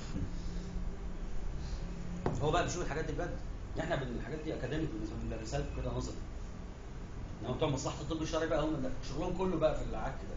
هو بقى بيشوف الحاجات دي بجد احنا بن- الحاجات دي اكاديميك بالنسبه لنا رسالة كده نظري انما بتوع مصلحه الطب الشرعي بقى هم ده شغلهم كله بقى في العك ده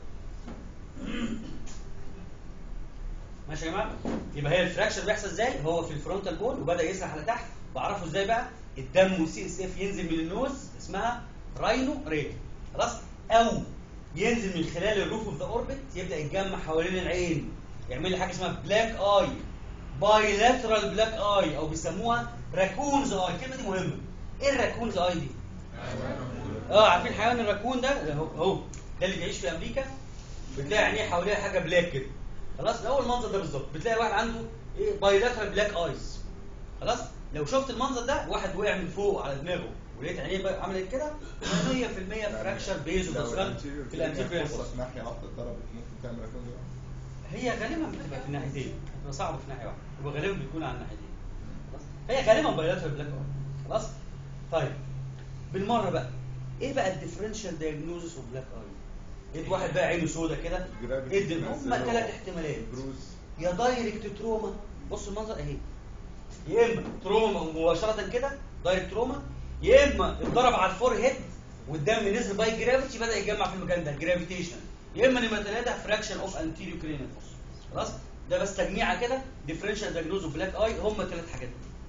ماشي يا جماعه يبقى هي الفراكشر بيحصل ازاي هو في الفرونتال بون وبدا يسرح على تحت بعرفه ازاي بقى الدم والسي اس اف ينزل من النوز اسمها راينو ريت خلاص او ينزل من خلال الروف اوف ذا اوربت يبدا يتجمع حوالين العين يعمل لي حاجه اسمها بلاك اي بايلاترال بلاك اي او بيسموها راكونز اي الكلمه دي مهمه ايه الراكونز اي دي اه عارفين حيوان الراكون ده ده هو هو ده اللي بيعيش في امريكا بتلاقي عينيه حواليها حاجه بلاك كده خلاص ده هو المنظر ده بالظبط بتلاقي واحد عنده ايه بايلاترال بلاك ايز خلاص لو شفت المنظر ده واحد وقع من فوق على دماغه ولقيت عينيه بقى عملت كده 100% فراكشر بيز وبسكال في الانتيريور فرصة ناحية واحدة اتضربت ممكن تعمل ركوز هي غالبا بتبقى في الناحيتين بتبقى صعبه في ناحيه واحده وغالبا بتكون على الناحيتين خلاص هي غالبا بايلاترال بلاك اي خلاص طيب بالمره بقى ايه بقى الديفرنشال دايجنوزس اوف بلاك اي لقيت واحد بقى عينه سودا كده ادي هم ثلاث احتمالات بروز يا دايركت تروما بص المنظر اهي يا اما تروما مباشره كده دايركت تروما يا اما اتضرب على الفور هيد والدم نزل باي جرافيتي بدا يتجمع في المكان ده جرافيتيشن يا اما نمره ثلاثه فراكشن اوف انتيريو كرينال فوس خلاص ده بس تجميعه كده ديفرنشال دايجنوز اوف بلاك اي هم ثلاث حاجات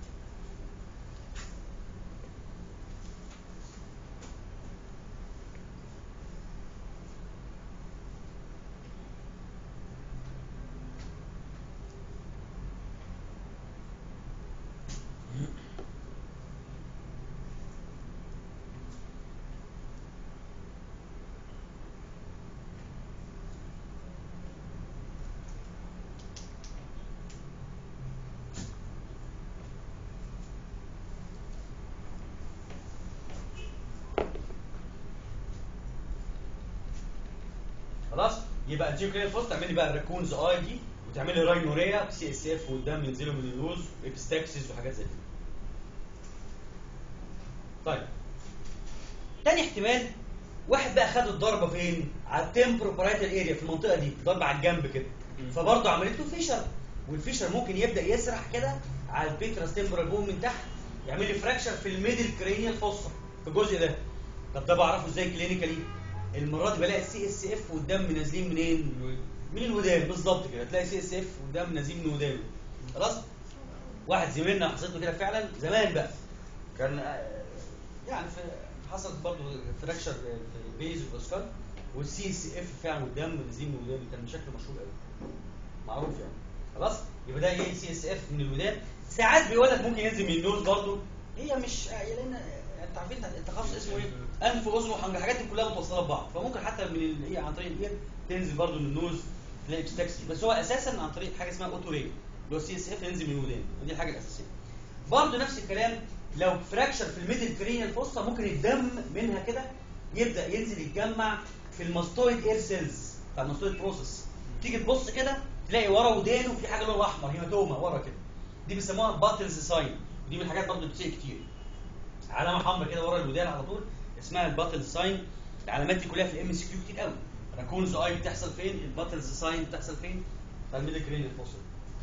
خلاص يبقى انتيريو كرينال فوس تعمل لي بقى الراكونز اي دي وتعمل لي راينوريا سي اس اف والدم ينزلوا من النوز ابستاكسس وحاجات زي كده طيب تاني احتمال واحد بقى خد الضربه فين؟ على التمبروبرايتال اريا في المنطقه دي ضربه على الجنب كده فبرضه عملت له فيشر والفيشر ممكن يبدا يسرح كده على البيتراس تمبرال بون من تحت يعمل لي فراكشر في الميدل كرينيال فوسا في الجزء ده طب ده بعرفه ازاي كلينيكالي المره دي بلاقي السي اس اف والدم نازلين منين من الودان بالظبط كده تلاقي سي اس اف والدم نازلين من ودانه خلاص واحد زميلنا حصلت له كده فعلا زمان بقى كان آه، يعني في حصلت برضه فراكشر في البيز والاسكال والسي اس اف فعلا والدم نازلين من ودانه كان شكله مشهور قوي معروف يعني خلاص يبقى ده ايه سي اس اف من الودان ساعات بيقول لك ممكن ينزل من النوز برضه هي مش هي لان انت عارفين التخصص اسمه ايه؟ انف واذن وحنجره الحاجات دي كلها متوصله ببعض فممكن حتى من ال- ايه عن طريق الاير تنزل برضه من النوز تلاقي بستكسي بس هو اساسا عن طريق حاجه اسمها اوتو ري اللي هو سي اس اف ينزل من الودان ودي الحاجه الاساسيه برضه نفس الكلام لو فراكشر في الميدل كرينيال فوسطا ممكن الدم منها كده يبدا ينزل يتجمع في الماستويد اير سيلز بتاع الماستويد بروسيس تيجي تبص كده تلاقي ورا ودانه في حاجه لونها احمر هيماتوما ورا كده دي بيسموها باتلز ساين ودي من الحاجات برضه بتسيء كتير علامه حمراء كده ورا الودان على طول اسمها الباتل ساين العلامات دي كلها في الام اس كيو كتير قوي راكونز اي بتحصل فين الباتلز ساين بتحصل فين في الميدل كرينيال فوسطا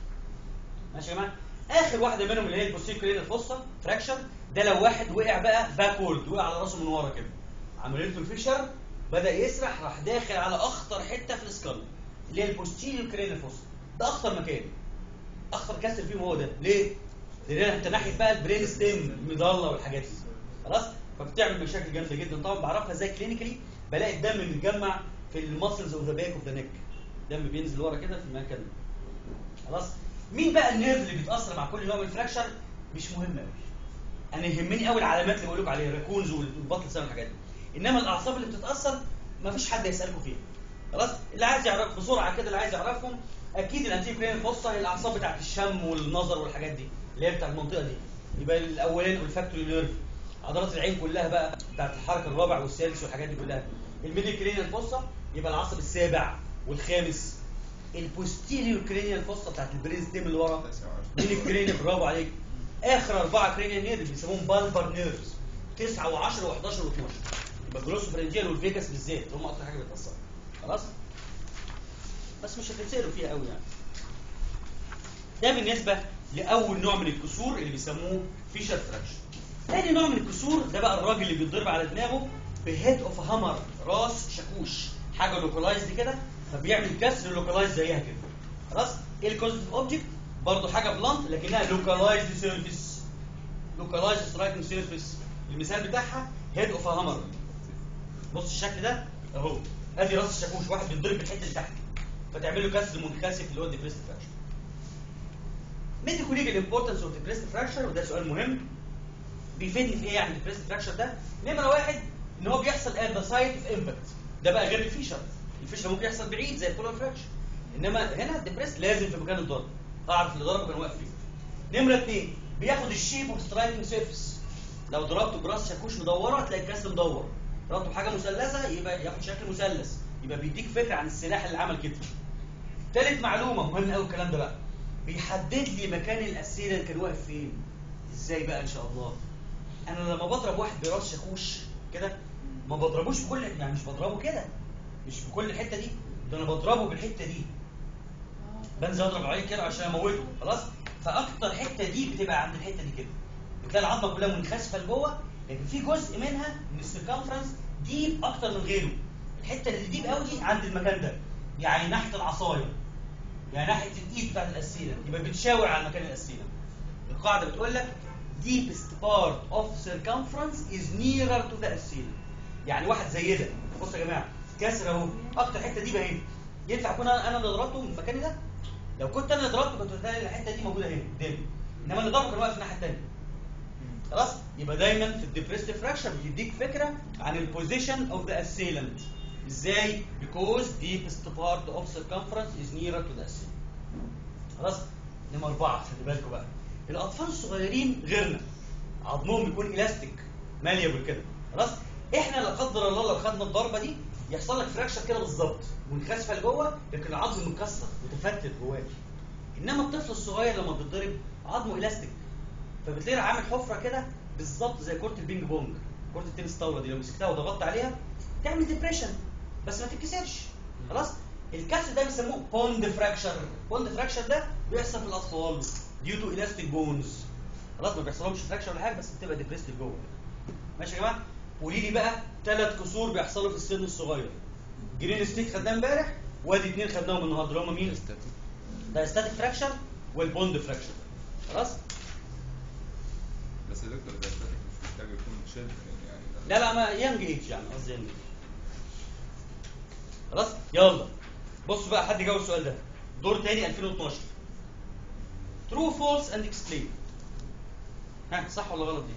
ماشي يا جماعه اخر واحده منهم اللي هي البوستير كرينيال فوسطا فراكشر ده لو واحد وقع بقى باكورد وقع على راسه من ورا كده عملت له الفيشر بدا يسرح راح داخل على اخطر حته في السكال اللي هي البوستيريور كرينيال فوسطا ده اخطر مكان اخطر كسر فيهم هو ده ليه؟ لان انت ناحيه بقى البرين ستيم المضله والحاجات دي خلاص فبتعمل مشاكل جامده جدا طبعا بعرفها ازاي كلينيكالي بلاقي الدم متجمع في المسلز اوف ذا باك اوف ذا نيك الدم بينزل ورا كده في المكان ده خلاص مين بقى النيرف اللي بيتاثر مع كل نوع من الفراكشر مش مهم قوي انا يهمني قوي العلامات اللي بقول لكم عليها الركونز والبطل سام الحاجات دي انما الاعصاب اللي بتتاثر ما فيش حد يسالكم فيها خلاص اللي عايز يعرف بسرعه كده اللي عايز يعرفهم اكيد الانتيك كرين الفصة هي الاعصاب بتاعت الشم والنظر والحاجات دي اللي هي بتاعت المنطقه دي يبقى الاولاني والفاكتوري نيرف عضلات العين كلها بقى بتاعت الحركه الرابع والسادس والحاجات دي كلها الميدل كرينيال فوسا يبقى العصب السابع والخامس البوستيريور كرينيال فوسا بتاعت البرين ستيم اللي ورا تسعة وعشرين. مين الكرينيال برافو عليك اخر اربعه كرينيال نيرف بيسموهم بالبر نيرفز 9 و10 و11 و12 يبقى الجلوسوفرنجيال والفيجاس بالذات هم اكتر حاجه بتاثر خلاص بس مش هتتسالوا فيها قوي يعني ده بالنسبه لاول نوع من الكسور اللي بيسموه فيشر فراكشن تاني نوع من الكسور ده بقى الراجل اللي بيتضرب على دماغه بهيد اوف هامر راس شاكوش حاجه لوكالايزد كده فبيعمل كسر لوكالايز زيها كده خلاص ايه الكوزيتيف اوبجكت برضه حاجه بلانت لكنها لوكالايزد سيرفيس لوكالايزد سترايكنج سيرفيس المثال بتاعها هيد اوف هامر بص الشكل ده اهو ادي راس الشاكوش واحد بيتضرب بالحته اللي تحت فتعمل له كسر منكسف اللي هو الديبريست فراكشر ميديكو ليجل امبورتنس اوف ديبريست فراكشر وده سؤال مهم بيفيدني في ايه يعني الديبريست فراكشر ده نمره واحد ان هو بيحصل ات ذا سايت اوف امباكت ده بقى غير الفيشر الفيشر ممكن يحصل بعيد زي الكولر فراكشر انما هنا الديبريست لازم في مكان الضرب اعرف اللي ضربه كان واقف فيه نمره اثنين بياخد الشيب اوف سترايكنج سيرفيس لو ضربته براس شاكوش مدوره تلاقي الكاس مدور ضربته بحاجه مثلثه يبقى ياخد شكل مثلث يبقى بيديك فكره عن السلاح اللي عمل كده ثالث معلومه مهم قوي الكلام ده بقى بيحدد لي مكان الاسيره اللي كان واقف فين ازاي بقى ان شاء الله انا لما بضرب واحد براس شاكوش كده ما بضربوش بكل يعني مش بضربه كده مش بكل الحته دي ده انا بضربه بالحته دي بنزل اضرب عليه كده عشان اموته خلاص فاكتر حته دي بتبقى عند الحته دي كده بتلاقي العظمه كلها منخسفه لجوه لكن في جزء منها من السيركمفرنس ديب اكتر من غيره الحته اللي ديب قوي دي عند المكان ده يعني ناحيه العصايه يعني ناحيه الايد بتاعت الاسيله يبقى بتشاور على مكان الاسيله القاعده بتقول لك deepest part of circumference is nearer to the ascilla يعني واحد زي ده بصوا يا جماعه كسر اهو اكتر حته دي بقى اهي ينفع اكون انا أنا اللي ضربته من مكاني ده لو كنت انا اللي ضربته كنت هتلاقي الحته دي موجوده هنا قدامي انما اللي ضربه كان واقف الناحيه الثانيه خلاص يبقى دايما في الديبريست فراكشر بيديك فكره عن البوزيشن اوف ذا اسيلنت ازاي because deepest part of circumference is nearer to the assailant خلاص نمرة أربعة خلي بالكم بقى الأطفال الصغيرين غيرنا عظمهم بيكون إلاستيك ماليبل كده خلاص احنا لا قدر الله لو خدنا الضربة دي يحصل لك فراكشر كده بالظبط منخسفة لجوه لكن العظم مكسر متفتت جواك انما الطفل الصغير لما بيتضرب عظمه إلاستيك فبتلاقيه عامل حفرة كده بالظبط زي كرة البينج بونج كرة التنس طاولة دي لو مسكتها وضغطت عليها تعمل ديبريشن بس ما تتكسرش خلاص الكسر ده بيسموه بوند فراكشر بوند فراكشر ده بيحصل في الاطفال ديو تو الاستيك بونز خلاص ما بيحصلهمش فراكشر ولا حاجه بس بتبقى ديبريست جوه ماشي يا جماعه قولي لي بقى ثلاث كسور بيحصلوا في السن الصغير جرين ستيك خدناه امبارح وادي اثنين خدناهم النهارده اللي هم مين؟ ده ستاتيك فراكشر والبوند فراكشر خلاص؟ بس يا دكتور ده static مش محتاج يكون شد يعني لا لا ما يانج ايج يعني قصدي يانج ايج خلاص يلا بص بقى حد جاوب السؤال ده دور تاني 2012 true false and explain ها صح ولا غلط دي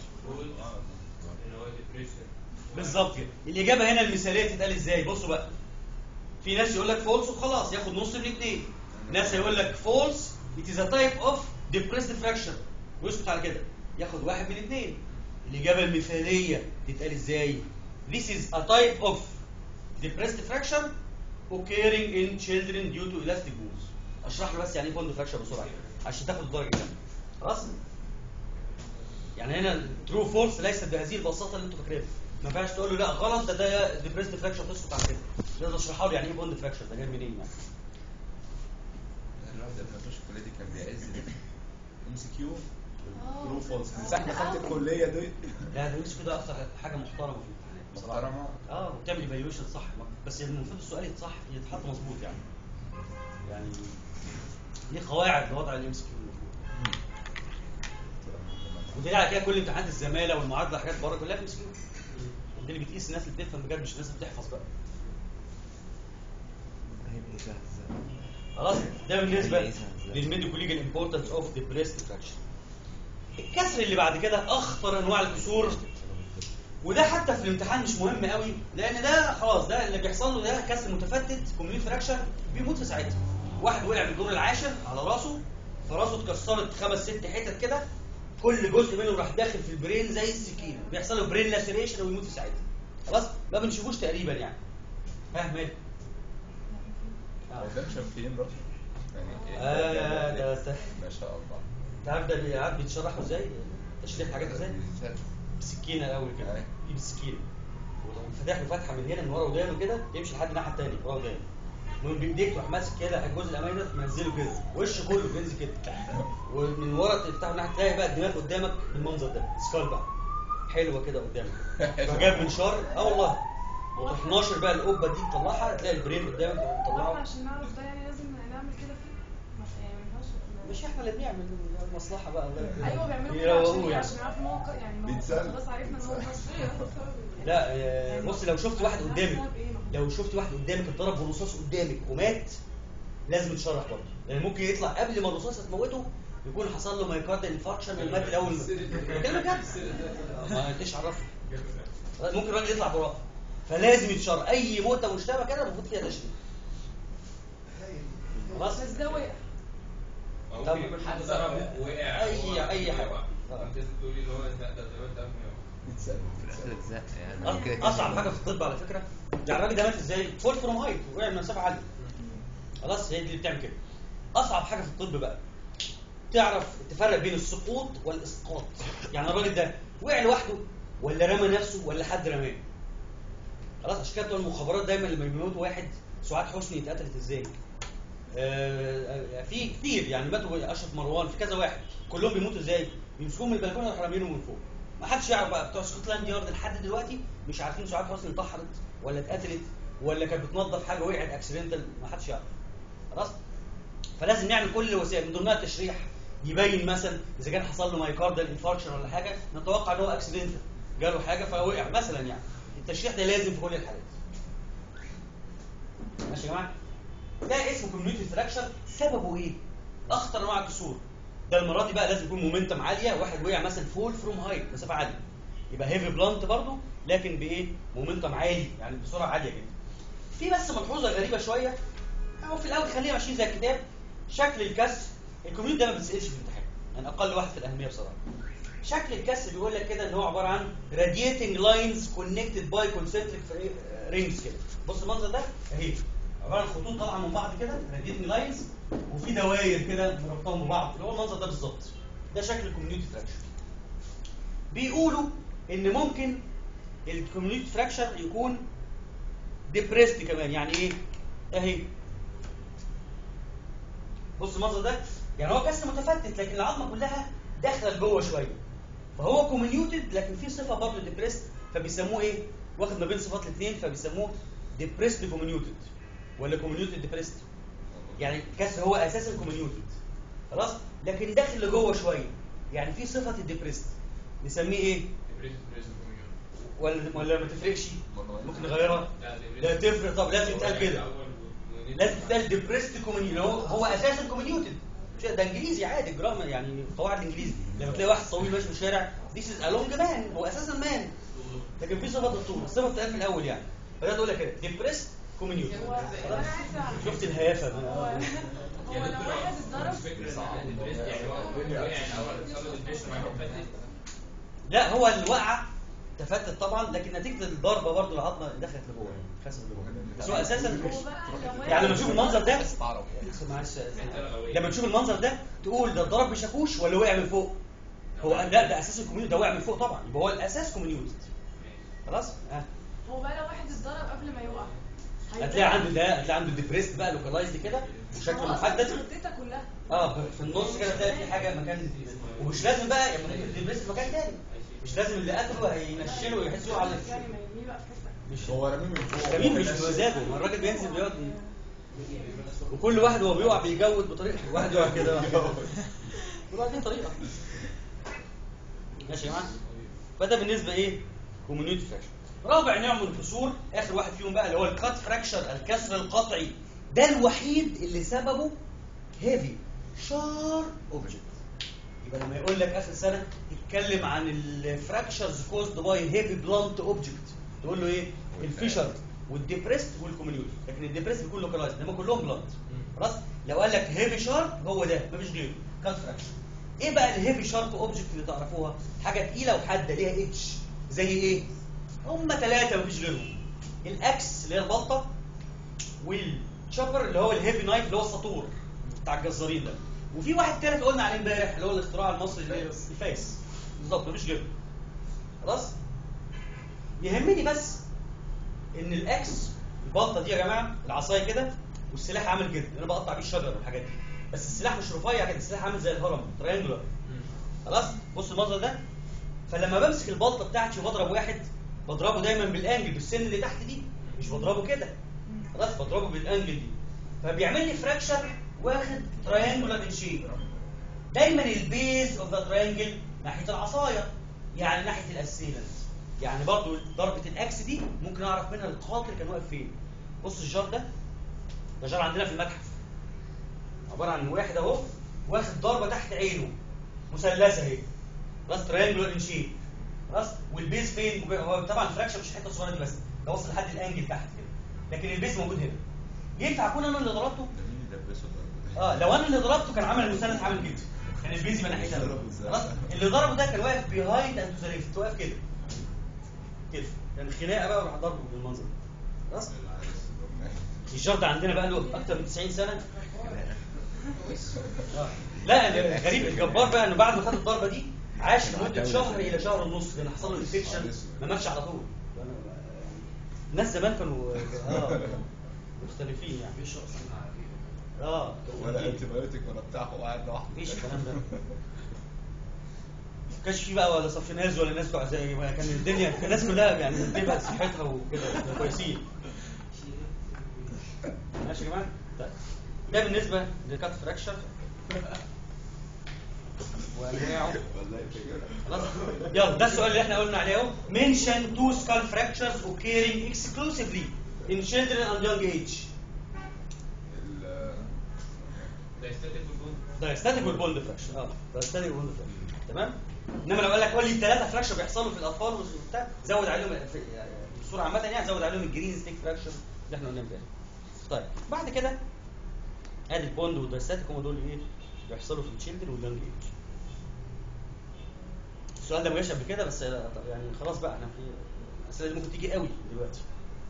بالظبط كده الاجابه هنا المثاليه تتقال ازاي بصوا بقى في ناس يقول لك فولس وخلاص ياخد نص من الاثنين ناس يقول لك فولس it is a type of depressed fracture ويسكت على كده ياخد واحد من الاثنين الاجابه المثاليه تتقال ازاي this is a type of depressed fracture occurring in children due to elastic bones اشرح له بس يعني ايه بوند فراكشر بسرعه عشان تاخد الدرجه كامله خلاص يعني هنا ترو فولس ليست بهذه البساطه اللي انتوا فاكرينها ما ينفعش تقول له لا غلط ده ده ديبريسد فراكشر تسكت على كده لازم اشرحها له يعني ايه بوند فراكشر ده جاي منين يعني الواحد لما يخش الكليه دي كان بيعز ام سي كيو آه. ترو فولس من ساعه ما دخلت الكليه دي لا ده مش كده اكتر حاجه محترمه في الامتحانات بصراحة. محترمه اه وبتعمل ايفالويشن صح بس المفروض السؤال يتصح يتحط مظبوط يعني يعني ليه قواعد لوضع الام سي كيو المفروض ودليل على كده كل امتحانات الزماله والمعادله حاجات بره كلها ام سي كيو دي اللي بتقيس الناس اللي بتفهم بجد مش الناس اللي بتحفظ بقى خلاص ده بالنسبه للميديكو ليجل امبورتنس اوف ذا بريست فراكشر الكسر اللي بعد كده اخطر انواع الكسور وده حتى في الامتحان مش مهم قوي لان ده خلاص ده اللي بيحصل له ده كسر متفتت كوميونيت فراكشر بيموت في ساعتها واحد وقع من الدور العاشر على راسه فراسه اتكسرت خمس ست حتت كده كل جزء منه راح داخل في البرين زي السكينه بيحصل له برين لاسيريشن ويموت في ساعتها خلاص ما بنشوفوش تقريبا يعني ها مال هو ده مشفين راسه يعني آه، ده- ده- ما شاء الله انت عارف ده بي- عارف بيتشرحوا ازاي تشريح حاجات ازاي بيتفتح. بسكينه الاول كده أيوة. يجيب السكينه ولو فاتح له فتحه من هنا من ورا ودانه كده يمشي لحد الناحيه الثانيه ورا ودانه من بايديك تروح ماسك كده الجزء الامامي ده تنزله كده وش كله بينزل كده ومن ورا تفتحه الناحيه الثانيه بقى الدماغ قدامك بالمنظر ده سكال بقى حلوه كده قدامك فجاب منشار اه والله وتروح ناشر بقى القبه دي تطلعها تلاقي البرين قدامك تروح طبعا تطلعه عشان نعرف ده يعني لازم نعمل كده فيه ما- يعني ما ينفعش مش احنا اللي بنعمل المصلحه بقى الله يكرمك. ايوه بيعملوا كده عشان يروقوه إيه؟ يعني عشان يعرفوا ان هو ق- يعني ما هو بيتسلى. خلاص عرفنا ان هو مصري لا آه، بص لو شفت واحد قدامك لو شفت واحد قدامك اتضرب برصاص قدامك ومات لازم تشرح برضه لان ممكن يطلع قبل ما الرصاص تموته يكون حصل له مايكارد انفاركشن ومات الاول بكلمك جد ما انتش عرفه ممكن الراجل يطلع براءه فلازم يتشرح اي موته مشتبه كده المفروض فيها تشريح خلاص بس ده وقع او طب في حد ضربه وقع أي- هو أي حاجة. وقع. آه. انت تقولي اللي هو ده ده زي ما انت عارف بيتسلى في الاخر اتزق يعني أص- كده كده اصعب حاجه في الطب على فكره يعني الراجل ده مات ازاي؟ فول فروم هايت وقع من مسافه عاليه خلاص هي دي اللي بتعمل كده اصعب حاجه في الطب بقى تعرف تفرق بين السقوط والاسقاط يعني الراجل ده وقع لوحده ولا رمى نفسه ولا حد رماه خلاص عشان كده بتوع المخابرات دايما لما بيموت واحد سعاد حسني اتقتلت ازاي آه، آه، في كتير يعني ماتوا اشرف مروان في كذا واحد كلهم بيموتوا ازاي بيمسكوهم من البلكونه ويروحوا رامينهم من فوق ما حدش يعرف بقى بتوع سكوتلاند يارد لحد دلوقتي مش عارفين سعاد حسني انتحرت ولا اتقتلت ولا كانت بتنظف حاجه وقعت اكسيدنتال ما حدش يعرف خلاص فلازم نعمل كل الوسائل من ضمنها التشريح يبين مثلا اذا كان حصل له مايكاردال انفاركشن ولا حاجه نتوقع ان هو اكسيدنتال جاله حاجه فوقع مثلا يعني التشريح ده لازم في كل الحالات ماشي يا جماعه ده اسمه كوميونيتي فراكشر سببه ايه اخطر انواع الكسور ده المره دي بقى لازم يكون مومنتم عاليه واحد وقع مثلا فول فروم هايت مسافه عاليه يبقى هيفي بلانت برضه لكن بايه مومنتم عالي يعني بسرعه عاليه جدا في بس ملحوظه غريبه شويه هو في الاول خلينا ماشيين زي الكتاب شكل الكسر الكوميونيتي ده ما بيتسالش في الامتحان يعني اقل واحد في الاهميه بصراحه شكل الكسر بيقول لك كده ان هو عباره عن radiating lines connected by concentric rings كده بص المنظر ده اهي عباره عن خطوط طالعه من بعض كده radiating lines وفي دواير كده مربطاهم ببعض اللي هو المنظر ده بالظبط ده شكل الكوميونيتي فراكشر بيقولوا ان ممكن الكوميونيتي فراكشر يكون ديبريست كمان يعني ايه اهي بص المنظر ده يعني هو كسر متفتت لكن العظمه كلها داخله لجوه شويه فهو كومينيوتد لكن في صفه برضه ديبريست فبيسموه ايه واخد ما بين صفات الاثنين فبيسموه ديبريست كوميونيوتد ولا كوميونيوتد ديبريست يعني الكسر هو اساسا كوميونيوتد خلاص لكن داخل لجوه شويه يعني في صفه الديبريست نسميه ايه بريس بريس كوميون ولا ولا ما تفرقش والله. ممكن نغيرها لا تفرق طب لازم يتقال كده لازم تتقال ديبريست كوميونيوتد هو هو اساسا كوميونيوتد مش ده انجليزي عادي جرامر يعني قواعد انجليزي لما تلاقي واحد طويل ماشي في الشارع ذيس از لونج مان هو اساسا مان لكن في صفه الطول الصفه بتتقال من الاول يعني فده تقول لك كده ديبريست كوميونيوتد هو انا عايزه اعرف شفت الهيافه هو ده. هو لو واحد اتضرب فكرة ان الدبريس يعني هو وقع الاول حصل له ديبريشن وبعد كده فتت لا هو الوقعه تفتت طبعا لكن نتيجه الضربه برضه العظمه دخلت لجوه خسر لجوه بس هو اساسا هو بقى لو يعني لما تشوف المنظر ده بس تعرف معلش لما تشوف المنظر ده تقول ده اتضرب بشاكوش ولا وقع من فوق هو لا ده اساس الكوميونيتي ده وقع من فوق طبعا يبقى هو الاساس كوميونيتي خلاص ها هو بقى لو واحد اتضرب قبل ما يقع هتلاقي عنده ده هتلاقي عنده ديبريست بقى لوكالايزد كده وشكله محدد منطقتها كلها اه في النص كده تلاقي في حاجه مكان ومش لازم بقى يعني ممكن الديبريست في مكان تاني مش لازم اللي قتله هينشله ويحس يقع على يعني ما يرميه بقى في حته مش هو رميه من فوق جميل مش بمزاجه ما الراجل بينزل بيقعد وكل واحد وهو بيقع بيجود بطريقته واحد يقع كده واحد كده. كل واحد ليه طريقه ماشي يا جماعه فده بالنسبه ايه كوميونيتي فراكشر رابع نوع من الكسور اخر واحد فيهم بقى اللي هو الكات فراكشر الكسر القطعي ده الوحيد اللي سببه هيفي شار اوبجكت يبقى لما يقول لك اخر سنه يتكلم عن الفراكشرز كوزد باي هيفي بلانت اوبجكت تقول له ايه الفيشر والديبريست والكوميونيوتي لكن الديبريست بيكون لوكالايزد انما كلهم بلانت خلاص لو قال لك هيفي شارب هو ده مفيش غيره كات فراكشر ايه بقى الهيفي شارب اوبجكت اللي تعرفوها حاجه تقيله وحاده ليها اتش زي ايه هم ثلاثه مفيش غيرهم الاكس اللي هي البلطه والشوبر اللي هو الهيفي نايف اللي هو الساطور بتاع الجزارين ده وفي واحد تالت قلنا عليه امبارح اللي هو الاختراع المصري اللي هي الفاس بالظبط مفيش غيره خلاص يهمني بس ان الاكس البلطه دي يا جماعه العصايه كده والسلاح عامل كده انا بقطع بيه الشجر والحاجات دي بس السلاح مش رفيع كده السلاح عامل زي الهرم تريانجولار خلاص بص المنظر ده فلما بمسك البلطه بتاعتي وبضرب واحد بضربه دايما بالانجل بالسن اللي تحت دي مش بضربه كده خلاص بضربه بالانجل دي فبيعمل لي فراكشر واخد تريانجولار ان شيب دايما البيز اوف ذا تريانجل ناحيه العصايه يعني ناحيه الاسيلنت يعني برضو ضربه الاكس دي ممكن اعرف منها القاتل كان واقف فين بص الجار ده ده جار عندنا في المتحف عباره عن واحد اهو واخد ضربه تحت عينه مثلثه اهي خلاص تريانجولار ان شيب خلاص والبيز فين هو طبعا الفراكشر مش الحته الصغيره دي بس ده وصل لحد الانجل تحت كده لكن البيز موجود هنا ينفع اكون انا اللي ضربته ده مين يدبسه ده؟ اه لو انا اللي ضربته كان عمل المثلث عامل كده كان البيز يبقى ناحيه ضربه ازاي؟ خلاص اللي ضربه ده كان واقف بيهايند اند تو ذا ليفت واقف كده كده كان خناقه بقى وراح ضربه بالمنظر ده. خلاص الجار ده عندنا بقى له اكتر من 90 سنه آه. لا الغريب الجبار بقى انه بعد ما خد الضربه دي عاش لمده شهر الى شهر ونص لان حصل له انفكشن ما ماتش على طول الناس زمان كانوا اه مختلفين يعني بيشرب سمنه عاديه اه ولا انتي بايوتيك ولا بتاع هو قاعد لوحده مفيش الكلام ده ما كانش في بقى ولا صفيناز ولا ناس بتوع زي ما كان الدنيا كان الناس كلها يعني بتبقى صحتها وكده كانوا كويسين ماشي يا جماعه طيب ده بالنسبه للكات فراكشر وانواعه والله فكرة. خلاص يلا ده السؤال اللي احنا قلنا عليه اهو mention two skull fractures occurring exclusively in children and young age ال- ده استاتيك والبون دايستاتيك والبولد فراكشر اه دايستاتيك والبولد فراكشر تمام انما لو قال لك قول لي الثلاثه فراكشر بيحصلوا في الاطفال وبتاع زود عليهم في يعني الصوره عامه يعني زود عليهم الجرين ستيك فراكشر اللي احنا قلنا امبارح طيب بعد كده ادي البوند والدايستاتيك هم دول ايه بيحصلوا في التشيلدرن واليونج ايج السؤال ده ما جاش قبل كده بس يعني خلاص بقى احنا في الاسئله دي ممكن تيجي قوي دلوقتي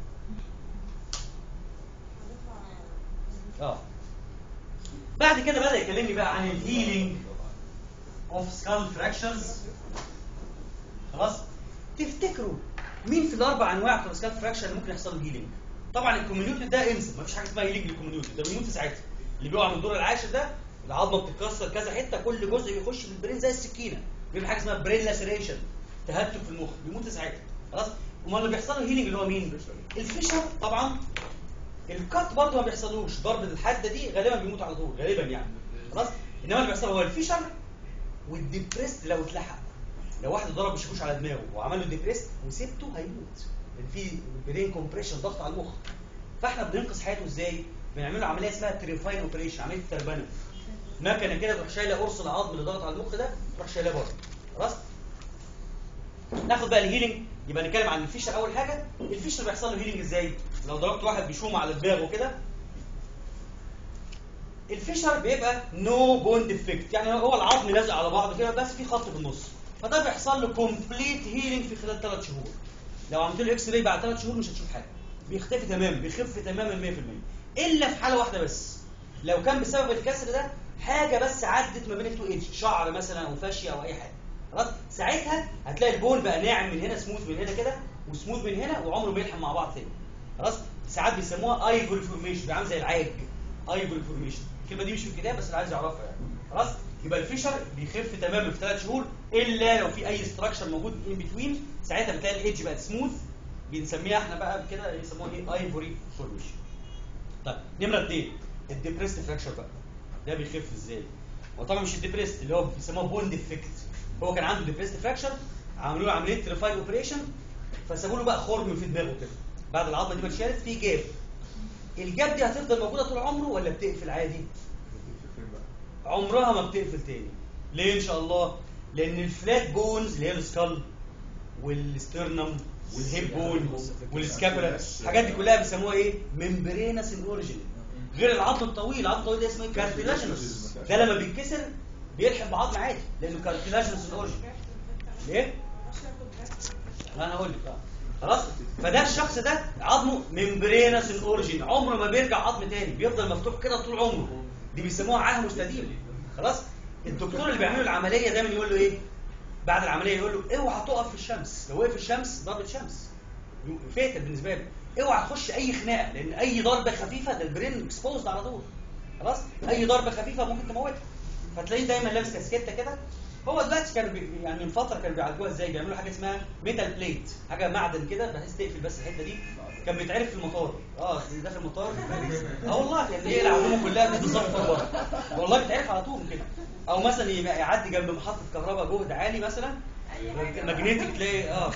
اه بعد كده بدا يكلمني بقى عن الهيلينج اوف سكال فراكشرز خلاص تفتكروا مين في الاربع انواع بتوع سكال فراكشر اللي ممكن يحصل له هيلينج طبعا الكوميونيوتي ده انسى مفيش حاجه اسمها هيلينج للكوميونيوتي ده بيموت في ساعتها اللي بيقع من الدور العاشر ده العظمه بتتكسر كذا حته كل جزء بيخش في البرين زي السكينه بيبقى حاجه اسمها برين لاسيريشن تهتك في المخ بيموت في ساعتها خلاص امال اللي بيحصل له هيلينج اللي هو مين الفيشر طبعا الكات برضه ما بيحصلوش ضربه الحاده دي غالبا بيموت على طول غالبا يعني خلاص انما اللي بيحصل هو الفيشر والديبريست لو اتلحق لو واحد ضرب بشاكوش على دماغه وعمل له ديبريست وسبته هيموت لان في برين كومبريشن ضغط على المخ فاحنا بننقذ حياته ازاي بنعمل له عمليه اسمها تريفاين اوبريشن عمليه تربنه مكنه كده تروح شايله قرص العظم اللي ضغط على المخ ده تروح شايلاه بره خلاص ناخد بقى الهيلينج يبقى نتكلم عن الفيشر اول حاجه الفيشر بيحصل له هيلينج ازاي لو ضربت واحد بشومه على دماغه كده الفيشر بيبقى نو بون ديفكت يعني هو العظم لازق على بعض كده بس في خط في النص فده بيحصل له كومبليت هيلينج في خلال 3 شهور لو عملت له اكس راي بعد 3 شهور مش هتشوف حاجه بيختفي تماما بيخف تماما 100% الا في حاله واحده بس لو كان بسبب الكسر ده حاجه بس عدت ما بين التو ايدج شعر مثلا او فاشيه او اي حاجه خلاص ساعتها هتلاقي البون بقى ناعم من هنا سموث من هنا كده وسموث من هنا وعمره ما يلحم مع بعض تاني خلاص ساعات بيسموها ايفوري فورميشن بيبقى عامل زي العاج ايفوري فورميشن الكلمه دي مش في الكتاب بس اللي عايز يعرفها يعني خلاص يبقى الفيشر بيخف تماما في ثلاث شهور الا لو في اي ستراكشر موجود ان بتوين ساعتها بتلاقي الايدج بقت سموث بنسميها احنا بقى كده يسموها ايه ايفوري فورميشن طيب نمره اثنين الديبريست فراكشر بقى ده بيخف ازاي؟ هو طبعا مش الديبريست اللي هو بيسموه بون ديفكت هو كان عنده ديبريست فراكشر عملوا له عمليه تريفايل اوبريشن فسابوا له بقى خرم في دماغه كده بعد العظمه دي ما اتشالت في جاب الجاب دي هتفضل موجوده طول عمره ولا بتقفل عادي؟ عمرها ما بتقفل تاني ليه ان شاء الله؟ لان الفلات بونز اللي هي السكال والسترنم والهيب بون والسكابولا الحاجات دي كلها بيسموها ايه؟ ممبرينس ان اوريجين غير العظم الطويل العظم الطويل ده اسمه ايه؟ كارتيلاجينوس ده لما بيتكسر بيلحم بعظم عادي لانه كارتيلاجينوس ان اوريجين ليه؟ انا هقول لك اه خلاص فده الشخص ده عظمه ممبرينس ان اوريجين عمره ما بيرجع عظم تاني بيفضل مفتوح كده طول عمره دي بيسموها عاهه مستديم خلاص الدكتور اللي بيعمل له العمليه دايما يقول له ايه بعد العمليه يقول له اوعى تقف في الشمس لو وقف في الشمس ضربه شمس فاتر بالنسبه له اوعى تخش اي خناقه لان اي ضربه خفيفه ده البرين اكسبوزد على طول خلاص اي ضربه خفيفه ممكن تموتها فتلاقيه دايما لابس كاسكته كده هو دلوقتي كانوا بي... يعني من فتره كانوا بيعالجوها ازاي بيعملوا حاجه اسمها ميتال بليت حاجه معدن كده بحيث تقفل بس الحته دي كان بيتعرف في المطار اه اللي داخل المطار اه والله يعني هي العلومه كلها دي بالظبط بره والله بيتعرف على طول كده او مثلا يبقى يعدي جنب محطه كهرباء جهد عالي مثلا ماجنتيك تلاقي اه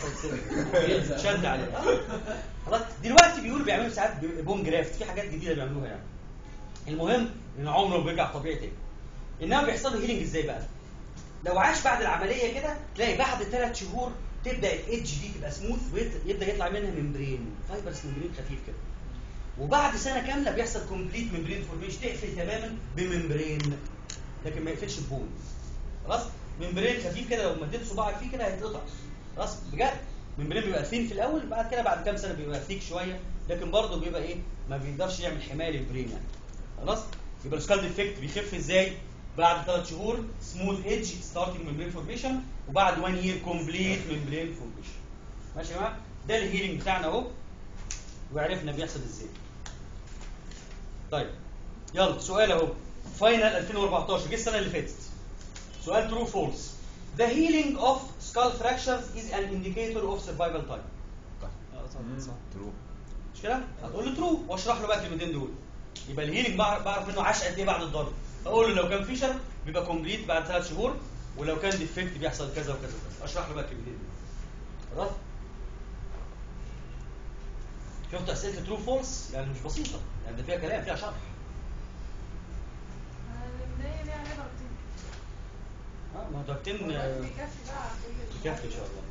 شد عليه آه. خلاص دلوقتي بيقولوا بيعملوا ساعات بوم جرافت في حاجات جديده بيعملوها يعني المهم ان عمره بيرجع طبيعي تاني انما بيحصل له هيلينج ازاي بقى لو عاش بعد العمليه كده تلاقي بعد ثلاث شهور تبدا الايدج دي تبقى سموث ويبدا يطلع منها ممبرين فايبرس ممبرين خفيف كده وبعد سنه كامله بيحصل كومبليت ممبرين فورميشن تقفل تماما بممبرين لكن ما يقفلش ببون خلاص ممبرين خفيف كده لو مديت صباعك فيه كده هيتقطع خلاص بجد ممبرين بيبقى ثين في الاول بعد كده بعد كام سنه بيبقى ثيك شويه لكن برضه بيبقى ايه ما بيقدرش يعمل حمايه للبرين يعني خلاص يبقى السكال ديفكت بيخف ازاي بعد ثلاث شهور سموث ايدج ستارتنج ممبرين فورميشن وبعد 1 يير كومبليت ممبرين فورميشن ماشي يا جماعه ده الهيلينج بتاعنا اهو وعرفنا بيحصل ازاي طيب يلا سؤال اهو فاينل 2014 جه السنه اللي فاتت سؤال true false the healing of skull fractures is an indicator of survival time ترو مش كده هتقول له ترو واشرح له بقى الكلمتين دول يبقى الهيلينج بعرف بعرف منه عاش قد ايه بعد الضرب اقول له لو كان فيشر بيبقى كومبليت بعد ثلاث شهور ولو كان ديفكت بيحصل كذا وكذا وكذا اشرح له بقى الكلمتين دول خلاص شفت اسئله ترو فولس يعني مش بسيطه يعني ده فيها كلام فيها شرح البداية ليها عليها ضربتين اه ما هو ضربتين والله آه، بيكفي بقى كل يكفي ان شاء الله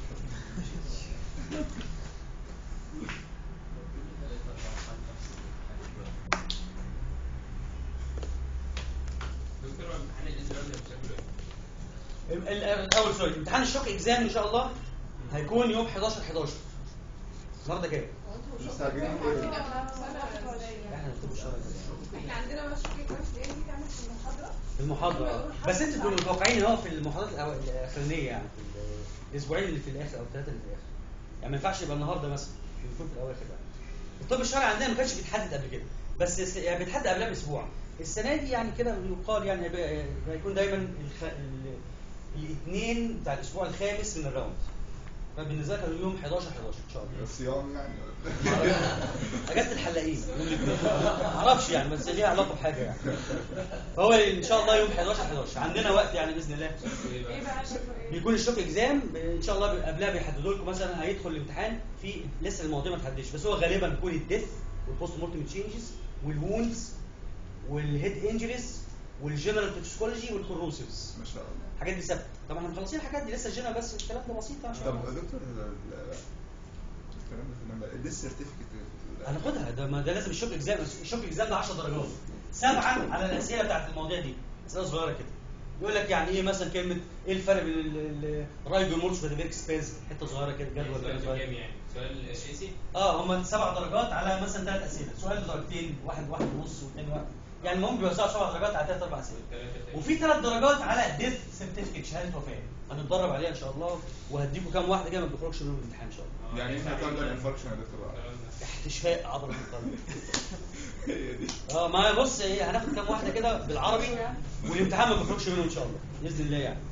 دكتور هو امتحان الاسرائيلي ده بشكله ايه؟ ال- ال- الاول سوري امتحان الشوك اكزام ان شاء الله هيكون يوم 11 11 النهارده كام؟ مستعجلين احنا هنكتب الشهر ده. احنا عندنا مشروع كويس لان دي تعمل في المحاضره المحاضرة آه. بس انتوا تكونوا متوقعين ان هو في المحاضرات الأو- الاخرانية يعني في ال- الاسبوعين اللي في الاخر او الثلاثة اللي في الاخر يعني ما ينفعش يبقى النهارده مثلا يكون في الاواخر يعني الطب الشرعي عندنا ما كانش بيتحدد قبل كده بس الس- يعني بيتحدد قبلها باسبوع السنة دي يعني كده يقال يعني هيبقى- هيكون دايما الخ... ال- الاثنين بتاع الاسبوع الخامس من الراوند فبالنسبه لك كان يوم 11 11 ان شاء الله الصيام يعني اجازه الحلاقين يوم الاثنين معرفش يعني بس ليها علاقه بحاجه يعني فهو ان شاء الله يوم 11 11 عندنا وقت يعني باذن الله ايه بقى شكله ايه؟ بيكون الشوك اكزام ان شاء الله قبلها بيحددوا لكم مثلا هيدخل الامتحان في لسه المواضيع ما اتحددش بس هو غالبا بيكون الديث والبوست مورتم تشينجز والوونز والهيد انجريز والجنرال توكسيكولوجي والكوروسيفز ما شاء الله الحاجات دي ثابته طبعا احنا مخلصين الحاجات دي لسه الجنرال بس الكلام ده بسيط يعني طب يا دكتور ال- ال- الكلام ده في النمبر الديس سيرتيفيكت هناخدها ده ما ده لازم الشوك اكزام الشوك اكزام ده 10 درجات سبعه على الاسئله بتاعت المواضيع دي اسئله صغيره كده يقول لك يعني ايه مثلا كلمه ايه الفرق بين ال- ال- الرايدو مورس والريبيرك سبيز حته صغيره كده جدول كده سؤال صغير كام يعني؟ سؤال اساسي؟ اه هم سبع درجات على مثلا ثلاث اسئله سؤال درجتين واحد واحد ونص واثنين واحد يعني المهم بيوزعوا سبع درجات على ثلاث اربع اسئله ثلاثة تاني. وفي ثلاث درجات على ديث سيرتيفيكت شهاده وفاه هنتدرب عليها ان شاء الله وهديكم كام واحده كده ما بتخرجش منهم الامتحان ان شاء الله يعني احنا كام انفاركشن يا دكتور بقى احتشاء عضله القلب هي دي اه ما بص ايه هناخد كام واحده كده بالعربي والامتحان ما بيخرجش منه ان شاء الله باذن الله يعني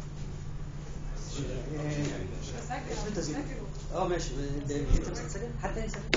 بسجل انت زين. بسجل اه ماشي ده- انت مش هتسجل حد تاني يسجل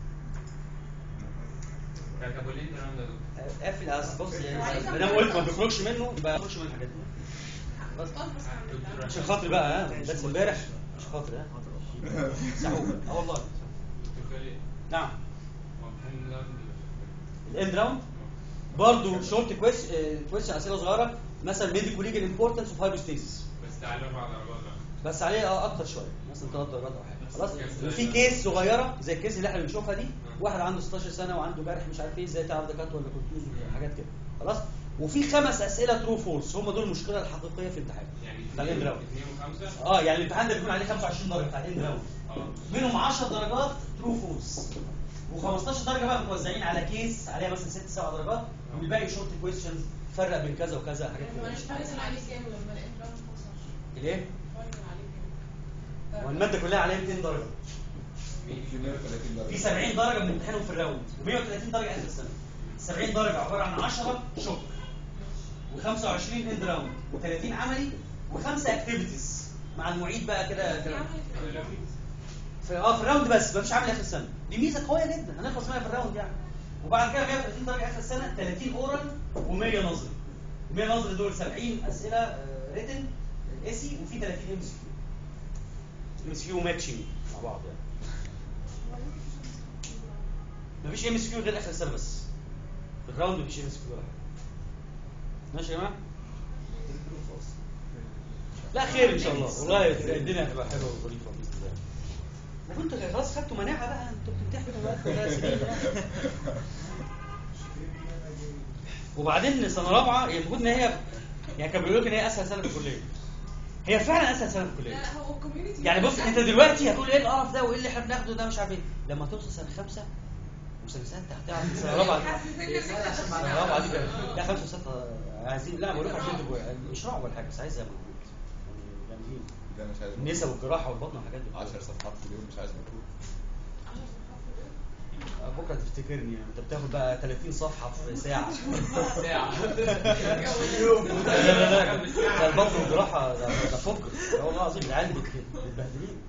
طب وليه الكلام ده يا دكتور؟ قافل أصل بص يعني انا قلت ما بيخرجش منه يبقى ما بيخرجش من الحاجات دي بس دكتور عشان خاطري بقى ها بس امبارح عشان خاطري ها سحوب اه والله دكتور ليه؟ نعم هو امتحان ده الاند راوند برضه شورت كويس كويس اسئله صغيره مثلا ميديكو ليجل امبورتنس اوف هايبوستيسيس بس ده على اربع درجات بقى. بس عليه اه اكتر شويه مثلا ثلاث درجات او حاجه خلاص وفي كيس صغيره زي الكيس اللي احنا بنشوفها دي واحد عنده 16 سنه وعنده جرح مش عارف ايه ازاي تعرف ده كات ولا كونتوز حاجات كده خلاص وفي خمس اسئله ترو فولس هم دول المشكله الحقيقيه في الامتحان يعني بتاع الاند راوند اثنين وخمسة؟ اه يعني الامتحان ده بيكون عليه 25 درجه بتاع الاند راوند اه منهم 10 درجات ترو فولس و15 درجه بقى متوزعين على كيس عليها مثلا 6 7 درجات والباقي شورت كويستشنز فرق بين كذا وكذا حاجات كده فاينل عليه كام لما لقيت راوند 15 الايه؟ فاينل عليه كام؟ والماده كلها عليها 200 درجه في 130 درجه في 70 درجه بنمتحنهم في الراوند و130 درجه اخر السنه 70 درجه عباره عن 10 شوك و25 اند راوند و30 عملي وخمسه اكتيفيتيز مع المعيد بقى كده كده في اه في الراوند بس مفيش عمل اخر السنه دي ميزه قويه جدا هنخلص منها في الراوند يعني وبعد كده 130 درجه اخر السنه 30 اورال و100 نظري 100 نظري دول 70 اسئله ريتن اسي وفي 30 ام سي كيو ام سي كيو ماتشنج مع بعض يعني مفيش ام اس كيو غير اخر السنه بس في الراوند مفيش ام اس كيو ولا حاجه ماشي يا جماعه لا خير ان شاء الله والله الدنيا هتبقى حلوه وظريفه باذن الله وكنتوا خلاص خدتوا مناعه بقى انتوا بتمتحنوا بقى كلها سنين بقى. وبعدين سنه رابعه هي المفروض ان هي يعني كانوا بيقولوا لك ان هي اسهل سنه في الكليه هي فعلا اسهل سنه في الكليه لا هو الكوميونتي يعني بص انت دلوقتي هتقول ايه القرف ده وايه اللي احنا بناخده ده مش عارف ايه لما توصل سنه خمسه وسنه سته هتعرف سنه رابعه سنه رابعه دي بقى- لا خمسه وسته عايزين لا بقول لكم عشان تبقوا اشرحوا ولا حاجه بس عايز زي ما موجود يعني جامدين ده مش عايز النساء والجراحه والبطن والحاجات دي 10 صفحات في اليوم مش عايز مكتوب بكره تفتكرني انت بتاخد بقى 30 صفحه في ساعه ساعة لا لا لا ده البطن والجراحه ده ده فكر ده والله العظيم العيال بت- متبهدلين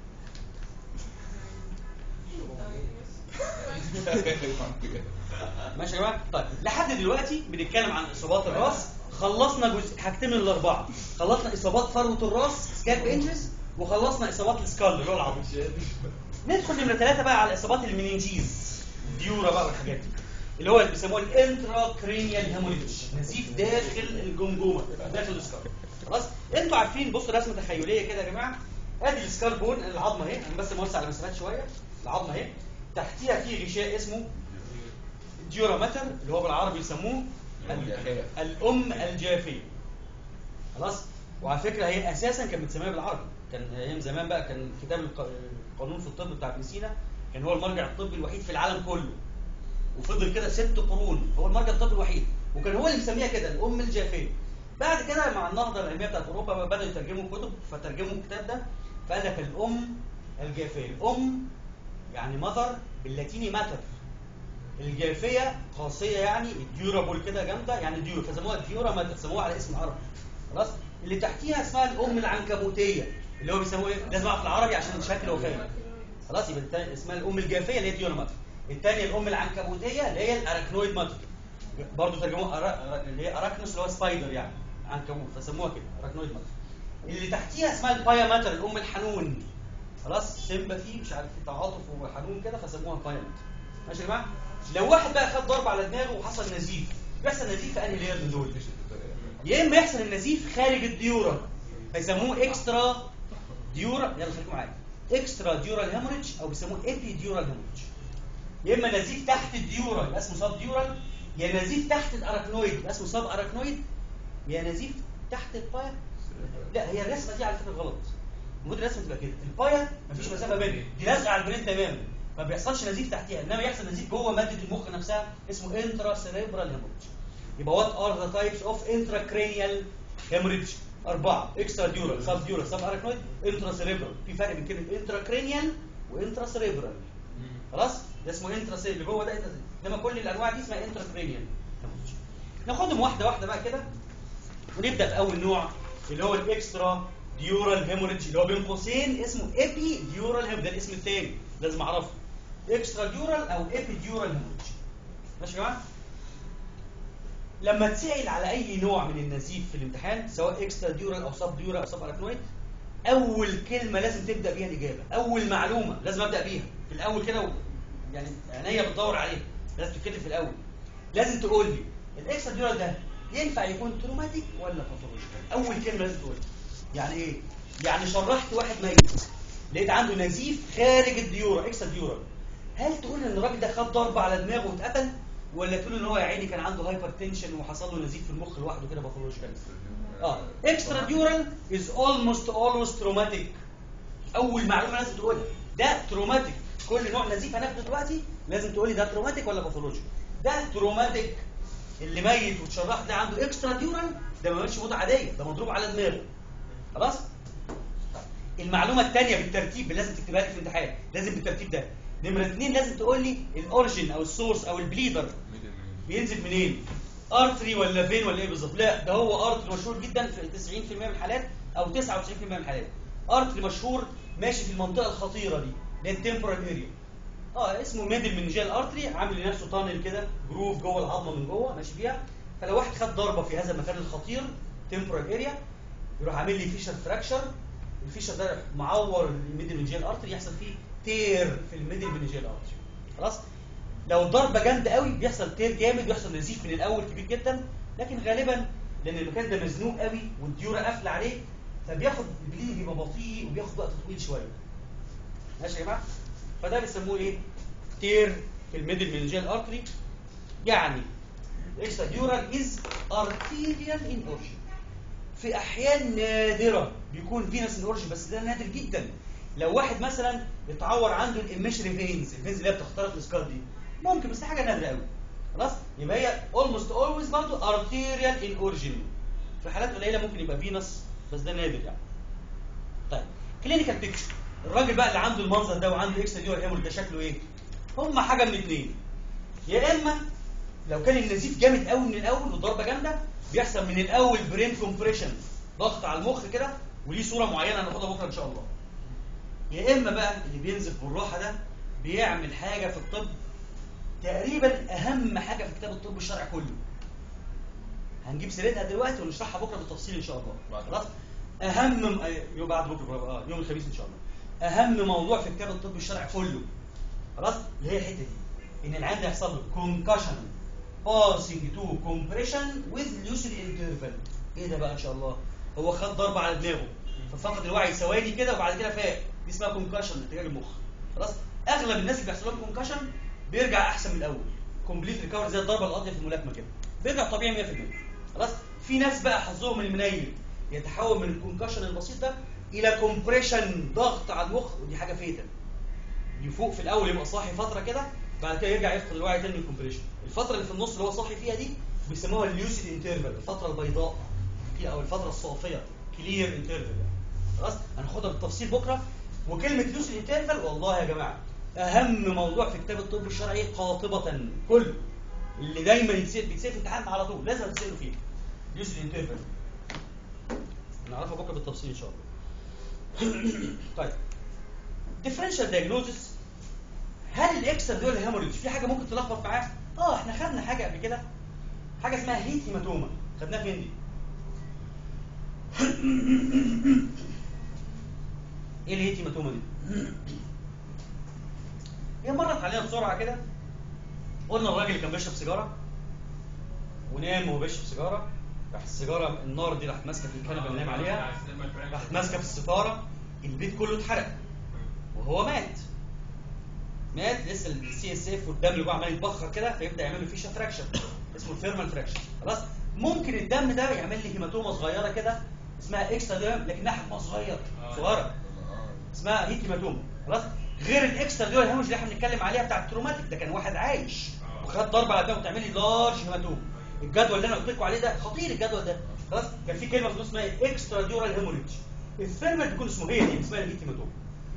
ماشي يا جماعه طيب لحد دلوقتي بنتكلم عن اصابات الراس خلصنا جزء حاجتين من الاربعه خلصنا اصابات فروه الراس سكالب انجز وخلصنا اصابات السكال اللي هو العظم ندخل نمره ثلاثه بقى على اصابات المننجيز الديورا بقى والحاجات دي اللي هو اللي بيسموه الانترا كرينيال هيموريدج نزيف داخل الجمجمه داخل السكال خلاص انتوا عارفين بصوا رسمه تخيليه كده يا جماعه ادي السكال بون العظمه اهي انا بس موسع المسافات شويه العظمه اهي تحتيها في غشاء اسمه ديورا ماتر اللي هو بالعربي يسموه ال- الام الجافيه خلاص وعلى فكره هي اساسا كانت متسميه بالعربي كان ايام زمان بقى كان كتاب الق- القانون في الطب بتاع ابن سينا كان هو المرجع الطبي الوحيد في العالم كله وفضل كده ست قرون هو المرجع الطبي الوحيد وكان هو اللي مسميها كده الام الجافيه بعد كده مع النهضه العلميه بتاعت اوروبا بقى بداوا يترجموا كتب فترجموا الكتاب ده فقال لك الام الجافيه الام يعني مذر باللاتيني ماتر الجافيه خاصيه يعني الديورابل كده جامده يعني ديور فسموها الديورا ماتر سموها على اسم العربي خلاص اللي تحتيها اسمها الام العنكبوتيه اللي هو بيسموه ايه لازم اعرف العربي عشان شكله وفاهم خلاص يبقى التاني اسمها الام الجافيه اللي هي تيونا ماتر الثانيه الام العنكبوتيه اللي هي الاراكنويد ماتر برضه ترجموها أرا... أرا... اللي هي اراكنوس اللي هو سبايدر يعني عنكبوت فسموها كده اراكنويد ماتر اللي تحتيها اسمها البايا ماتر الام الحنون خلاص سيمباثي مش عارف في تعاطف وحنون كده فسموها بايا ماتر ماشي يا جماعه لو واحد بقى خد ضربه على دماغه وحصل نزيف بيحصل نزيف في انهي لير من دول يا اما يحصل النزيف خارج الديورا فيسموه اكسترا ديورا يلا خليكم معايا اكسترا ديورال هيموريدج او بيسموه ايبي ديورال هيموريدج يا اما نزيف تحت الديورا يبقى اسمه سب ديورال يا نزيف تحت الاراكنويد يبقى اسمه سب اراكنويد يا نزيف تحت البايا لا هي الرسمه دي على فكره غلط المفروض الرسمه تبقى كده البايا مفيش مسافه بينهم دي لازقه على البرين تماما ما بيحصلش نزيف تحتيها انما يحصل نزيف جوه ماده المخ نفسها اسمه انترا سيريبرال هيموريدج يبقى وات ار ذا تايبس اوف انترا كرينيال هيموريدج أربعة اكسترا ديورال سب ديورال سب اراكنويد انترا سيريبرال في فرق بين كلمة انترا كرينيال وانترا سيريبرال خلاص ده اسمه انترا سيريبرال جوه ده انترا انما كل الانواع دي اسمها انترا كرينيال ناخدهم واحدة واحدة بقى كده ونبدأ في أول نوع اللي هو الاكسترا ديورال هيموريدج اللي هو بين قوسين اسمه ايبي ديورال هيموريدج ده الاسم الثاني لازم اعرفه اكسترا ديورال او ايبي ديورال هيموريدج ماشي يا جماعه لما تسأل على اي نوع من النزيف في الامتحان سواء اكسترا ديورال او سب ديورال او سب اراكنويد اول كلمه لازم تبدا بيها الاجابه اول معلومه لازم ابدا بيها في الاول كده و... يعني عينيا بتدور عليها لازم تتكتب في الاول لازم تقول لي الاكسترا ديورال ده ينفع يكون تروماتيك ولا باثولوجيكال اول كلمه لازم تقولها يعني ايه يعني شرحت واحد ميت لقيت عنده نزيف خارج الديورا اكسترا ديورال هل تقول ان الراجل ده خد ضربه على دماغه واتقتل ولا تقول ان هو يا عيني كان عنده هايبر تنشن وحصل له نزيف في المخ لوحده كده باثولوجيكال اه اكسترا ديورال از اولموست اولويز تروماتيك اول معلومه لازم تقولها ده تروماتيك كل نوع نزيف هناخده دلوقتي لازم تقولي ده تروماتيك ولا باثولوجيك ده تروماتيك اللي ميت وتشرح ده عنده اكسترا ديورال ده ما ماتش موت عاديه ده مضروب على دماغه خلاص المعلومه الثانيه بالترتيب اللي لازم تكتبها لي في الامتحان لازم بالترتيب ده نمره اثنين لازم تقول لي الاوريجن او السورس او البليدر بينزل منين ارتري ولا فين ولا ايه بالظبط لا ده هو ارتري مشهور جدا في 90% من الحالات او 99% من الحالات ارتري مشهور ماشي في المنطقه الخطيره دي اللي هي التمبرال اريا اه اسمه ميدل منجال ارتري عامل لنفسه تانل كده جروف جوه العظمه من جوه ماشي فيها فلو واحد خد ضربه في هذا المكان الخطير تمبرال اريا يروح عامل لي فيشر فراكشر الفيشر ده معور الميدل منجال ارتري يحصل فيه تير في الميدل منجال ارتري خلاص لو الضربه جامده قوي بيحصل تير جامد بيحصل نزيف من الاول كبير جدا لكن غالبا لان المكان ده مزنوق قوي والديوره قافله عليه فبياخد البليدنج بيبقى بطيء وبياخد وقت طويل شويه ماشي يا جماعه فده بيسموه ايه تير في الميدل منجال ارتري يعني الاكسترا ديورال از ارتيريال ان اورجن في احيان نادره بيكون فينس ان اورجن بس ده نادر جدا لو واحد مثلا اتعور عنده الاميشري فينز الفينز اللي هي بتخترق السكار دي ممكن بس دي حاجه نادره قوي خلاص يبقى هي اولموست اولويز برضه ارتيريال ان اورجن في حالات قليله ممكن يبقى فينس بس ده نادر يعني طيب كلينيكال بيكتشر الراجل بقى اللي عنده المنظر ده وعنده اكسترا ديور هيموريد ده شكله ايه هما حاجه من اثنين يا اما لو كان النزيف جامد قوي من الاول والضربه جامده بيحصل من الاول برين كومبريشن ضغط على المخ كده وليه صوره معينه هناخدها بكره ان شاء الله يا اما بقى اللي بينزف بالراحه ده بيعمل حاجه في الطب تقريبا اهم حاجه في كتاب الطب الشرعي كله هنجيب سيرتها دلوقتي ونشرحها بكره بالتفصيل ان شاء الله خلاص اهم يوم بعد بكره اه يوم الخميس ان شاء الله اهم موضوع في كتاب الطب الشرعي كله خلاص اللي هي الحته دي ان العيان ده يحصل له كونكشن passing to compression with lucid interval ايه ده بقى ان شاء الله هو خد ضربه على دماغه ففقد الوعي ثواني كده وبعد كده فاق دي اسمها كونكشن اتجاه المخ خلاص اغلب الناس اللي بيحصل لهم كونكشن بيرجع احسن من الاول كومبليت ريكفري زي الضربه القاضيه في الملاكمه كده بيرجع طبيعي 100% خلاص في ناس بقى حظهم المنيل يتحول من الكونكشن البسيط ده الى كومبريشن ضغط على المخ ودي حاجه فيتال يفوق في الاول يبقى صاحي فتره كده بعد كده يرجع يفقد الوعي تاني من الكومبريشن الفتره اللي في النص اللي هو صاحي فيها دي بيسموها الليوسيد انترفال الفتره البيضاء او الفتره الصافيه كلير انترفال خلاص هناخدها بالتفصيل بكره وكلمه ليوسيد انترفال والله يا جماعه اهم موضوع في كتاب الطب الشرعي قاطبه كله اللي دايما يتسال بيتسال في الامتحان على طول لازم تساله فيه ليوسيد انترفال نعرفها بكره بالتفصيل ان شاء الله طيب ديفرنشال دايجنوزس هل الاكسترا دول هيموريدج في حاجه ممكن تلخبط معاه؟ اه احنا خدنا حاجه قبل كده حاجه اسمها هيت هيماتوما خدناها فين دي؟ ايه الهيت هيماتوما دي؟ هي مرت علينا بسرعه كده قلنا الراجل اللي كان بيشرب سيجاره ونام وهو بيشرب سيجاره راح السيجاره النار دي راحت ماسكه في الكنبه اللي نام عليها راحت ماسكه في الستاره البيت كله اتحرق وهو مات مات لسه السي اس اف والدم اللي جوه عمال يتبخر كده فيبدا يعمل له فيشا فراكشن اسمه الثيرمال فراكشن خلاص ممكن الدم ده يعمل لي هيماتوما صغيره كده اسمها اكسترا دم لكنها حجمها صغير صغيره اسمها هيت هيماتوما خلاص غير الاكسترا دول الهيموج اللي احنا بنتكلم عليها بتاع التروماتيك ده كان واحد عايش وخد ضربه على دماغه وتعمل لي لارج هيماتوما الجدول اللي انا قلت لكم عليه ده خطير الجدول ده خلاص كان في كلمه في النص اسمها اكسترا ديورال هيموريدج الثيرمال بيكون اسمه هي دي اسمها الهيت هيماتوما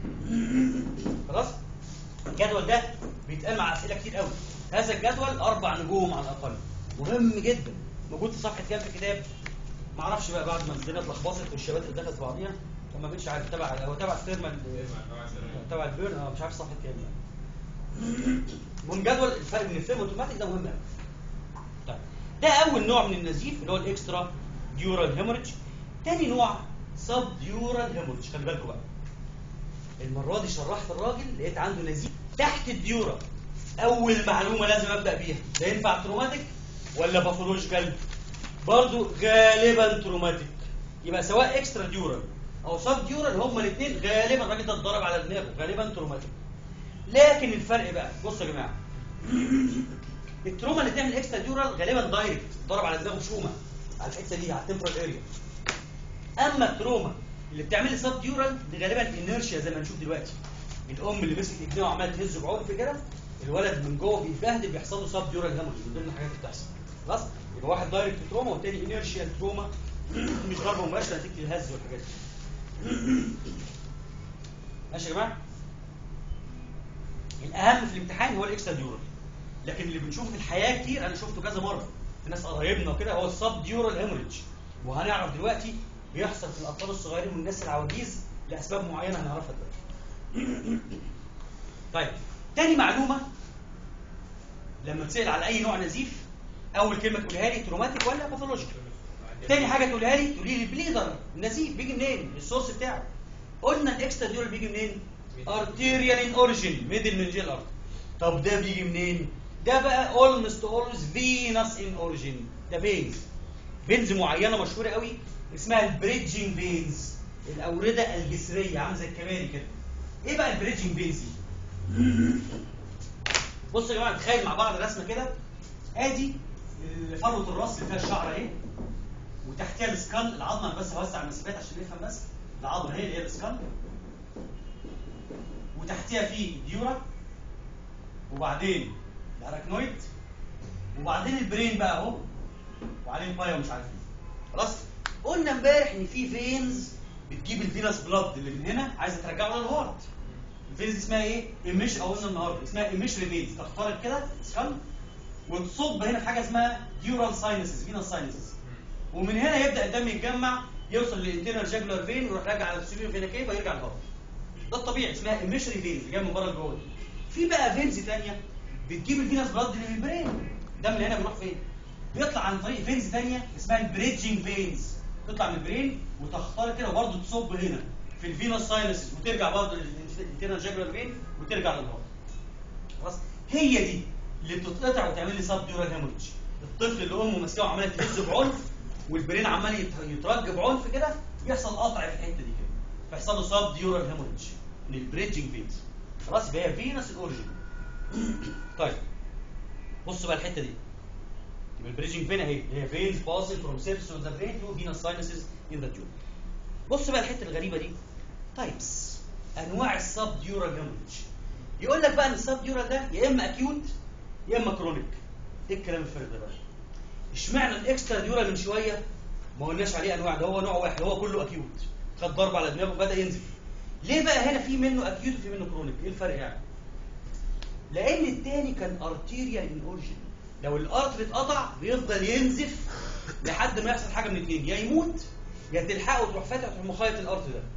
خلاص الجدول ده بيتقال مع اسئله كتير قوي هذا الجدول اربع نجوم على الاقل مهم جدا موجود في صفحه كام في الكتاب ما اعرفش بقى بعد ما الدنيا اتلخبطت والشباب اللي دخلت في بعضيها فما بقتش عارف تبع هو تبع الثيرمال تبع البيرن اه مش عارف صفحه كام يعني المهم جدول الفرق بين الثيرمال والتوماتيك ده مهم قوي طيب ده اول نوع من النزيف اللي هو الاكسترا ديورال هيموريدج تاني نوع سب ديورال هيموريدج خلي بالكم بقى المره دي شرحت الراجل لقيت عنده نزيف تحت الديورا اول معلومه لازم ابدا بيها ده ينفع تروماتيك ولا باثولوجيكال برضو غالبا تروماتيك يبقى سواء اكسترا ديورال او سب ديورال هما الاثنين غالبا الراجل ده اتضرب على دماغه غالبا تروماتيك لكن الفرق بقى بصوا يا جماعه التروما اللي تعمل اكسترا ديورال غالبا دايركت ضرب على دماغه شومه على الحته دي على التمبرال اريا اما التروما اللي بتعمل لي سب ديورال دي غالبا انيرشيا زي ما هنشوف دلوقتي الام اللي مسكت ايديها وعماله تهز بعنف كده الولد من جوه بيتبهدل بيحصل له سب ديورال هيموريج من ضمن الحاجات اللي بتحصل خلاص يبقى واحد دايركت تروما والتاني انيرشيا تروما مش ضربه مباشره نتيجه الهز والحاجات دي ماشي يا جماعه الاهم في الامتحان هو الاكسترا ديورال لكن اللي بنشوفه في الحياه كتير انا شفته كذا مره في ناس قرايبنا وكده هو السب ديورال هيموريج وهنعرف دلوقتي بيحصل في الاطفال الصغيرين والناس العواجيز لاسباب معينه هنعرفها دلوقتي طيب تاني معلومه لما تسال على اي نوع نزيف اول كلمه تقولها لي تروماتيك ولا باثولوجيكال تاني حاجه تقولها لي تقولي لي بليدر النزيف بيجي منين السورس بتاعه قلنا الاكسترا ديورال بيجي منين ارتيريال ان اوريجين ميدل منجيل ارت طب ده بيجي منين ده بقى almost always venous in origin ده فينز فينز معينه مشهوره قوي اسمها البريدجنج فينز الاورده الجسريه عامله زي الكباري كده ايه بقى البريدجنج فينز دي بصوا يا جماعه نتخيل مع بعض رسمه كده ادي فروه الراس اللي فيها الشعر اهي وتحتها السكال العظمه انا بس هوسع المسافات عشان نفهم بس العظمه هي اللي هي السكال وتحتها في ديورا وبعدين الاراكنويد وبعدين البرين بقى اهو وعليه البايا ومش عارف ايه خلاص قلنا امبارح ان في فينز بتجيب الفينس بلاد اللي من هنا عايزه ترجعه للهارت الفينز دي اسمها ايه؟ ايميش او قلنا النهارده اسمها ايميش فينز تخترق كده سكال وتصب هنا في حاجه اسمها ديورال ساينسز فينس ساينسز ومن هنا يبدا الدم يتجمع يوصل للانترنال جاجولار فين ويروح راجع على السيليو فينا كيف ويرجع للهارت ده الطبيعي اسمها ايميشري فينز جايه من بره لجوه في بقى فينز ثانيه بتجيب الفينس بلاد اللي من البرين الدم اللي هنا بيروح فين بيطلع عن طريق فينز ثانيه اسمها البريدجنج فينز تطلع من البرين وتخترق كده وبرضه تصب هنا في الفينوس ساينسز وترجع برضه للانترنال جاجولار فين وترجع للهارت خلاص هي دي اللي بتتقطع وتعمل لي سب ديورال هيموريدج الطفل اللي امه ماسكاه وعماله تهز بعنف والبرين عمال يت- يترج بعنف كده يحصل قطع في الحته دي كده فيحصل له سب ديورال هيموريدج من البريدجنج فينز خلاص يبقى هي فينس الاوريجن طيب بصوا بقى الحته دي يبقى البريدجنج فين اهي هي فينز باسنج فروم سيرفيس اوف ذا برين تو فينس ساينسز ان ذا تيوب بص بقى الحته الغريبه دي تايبس انواع السب ديورال هيموريدج يقول لك بقى ان السب ديورال ده يا اما اكيوت يا اما كرونيك ايه الكلام الفارغ ده بقى اشمعنى الاكسترا ديورال من شويه ما قلناش عليه انواع ده هو نوع واحد هو كله اكيوت خد ضربه على دماغه بدا ينزف ليه بقى هنا في منه اكيوت وفي منه كرونيك ايه الفرق يعني لان التاني كان ارتيريال ان اوريجين لو الارتر اتقطع بيفضل ينزف لحد ما يحصل حاجه من اتنين يا يموت يا تلحقه وتروح فاتح وتروح مخيط الارتر ده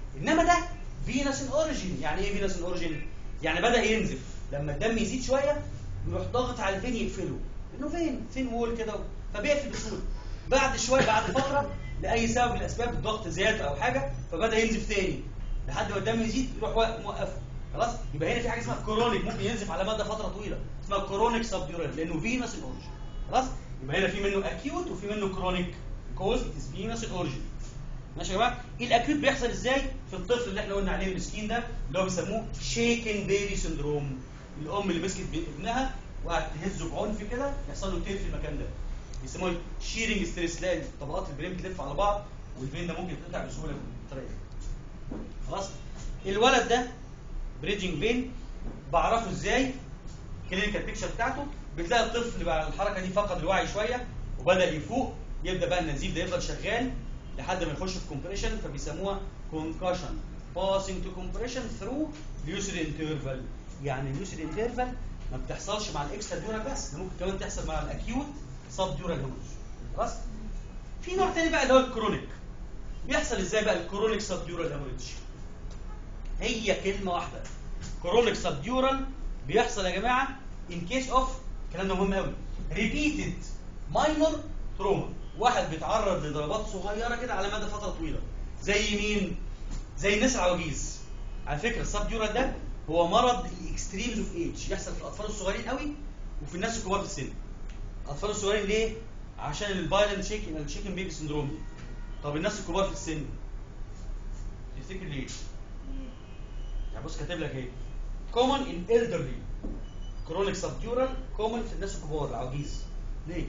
انما ده فينس اوريجين يعني ايه فينس اوريجين يعني بدا ينزف لما الدم يزيد شويه يروح ضاغط على الفين يقفله انه فين فين وول كده فبيقفل بسهوله بعد شويه بعد فتره لاي سبب من الاسباب الضغط زاد او حاجه فبدا ينزف تاني لحد ما الدم يزيد يروح واقف- موقفه خلاص يبقى هنا في حاجه اسمها كرونيك ممكن ينزف على مدى فتره طويله اسمها كرونيك سبديورال لانه فينس الاوريجين خلاص يبقى هنا في منه اكيوت وفي منه كرونيك كوز از فينس الاوريجين ماشي يا جماعه الاكيوت بيحصل ازاي في الطفل اللي احنا قلنا عليه المسكين ده اللي هو بيسموه شيكن بيبي سندروم الام اللي مسكت ابنها وقعدت تهزه بعنف كده يحصل له تير في المكان ده بيسموه شيرنج ستريس لا طبقات البرين بتلف على بعض والبرين ده ممكن يتقطع بسهوله بالطريقه دي خلاص الولد ده بريدجنج بين بعرفه ازاي كلينيكال بيكتشر بتاعته بتلاقي الطفل بعد الحركه دي فقد الوعي شويه وبدا يفوق يبدا بقى النزيف ده يفضل شغال لحد ما يخش في كومبريشن فبيسموها كونكشن passing to compression through lucid interval يعني اللوسيد انترفال ما بتحصلش مع الاكسترا ديورال بس ده ممكن كمان تحصل مع الاكيوت سب ديورال هيموريج خلاص في نوع تاني بقى اللي هو الكرونيك بيحصل ازاي بقى الكرونيك سب ديورال هيموريج هي كلمه واحده كرونيك سب ديورال بيحصل يا جماعه ان كيس اوف الكلام ده مهم قوي ريبيتد ماينور تروما واحد بيتعرض لضربات صغيره كده على مدى فتره طويله زي مين زي الناس العواجيز على فكره السب ديورال ده هو مرض الاكستريمز اوف ايج يحصل في الاطفال الصغيرين قوي وفي الناس الكبار في السن الاطفال الصغيرين ليه عشان الفايلنت شيكن الشيكن بيبي سندروم طب الناس الكبار في السن تفتكر ليه يعني بص كاتب لك ايه common in elderly chronic subdural common في الناس الكبار العواجيز ليه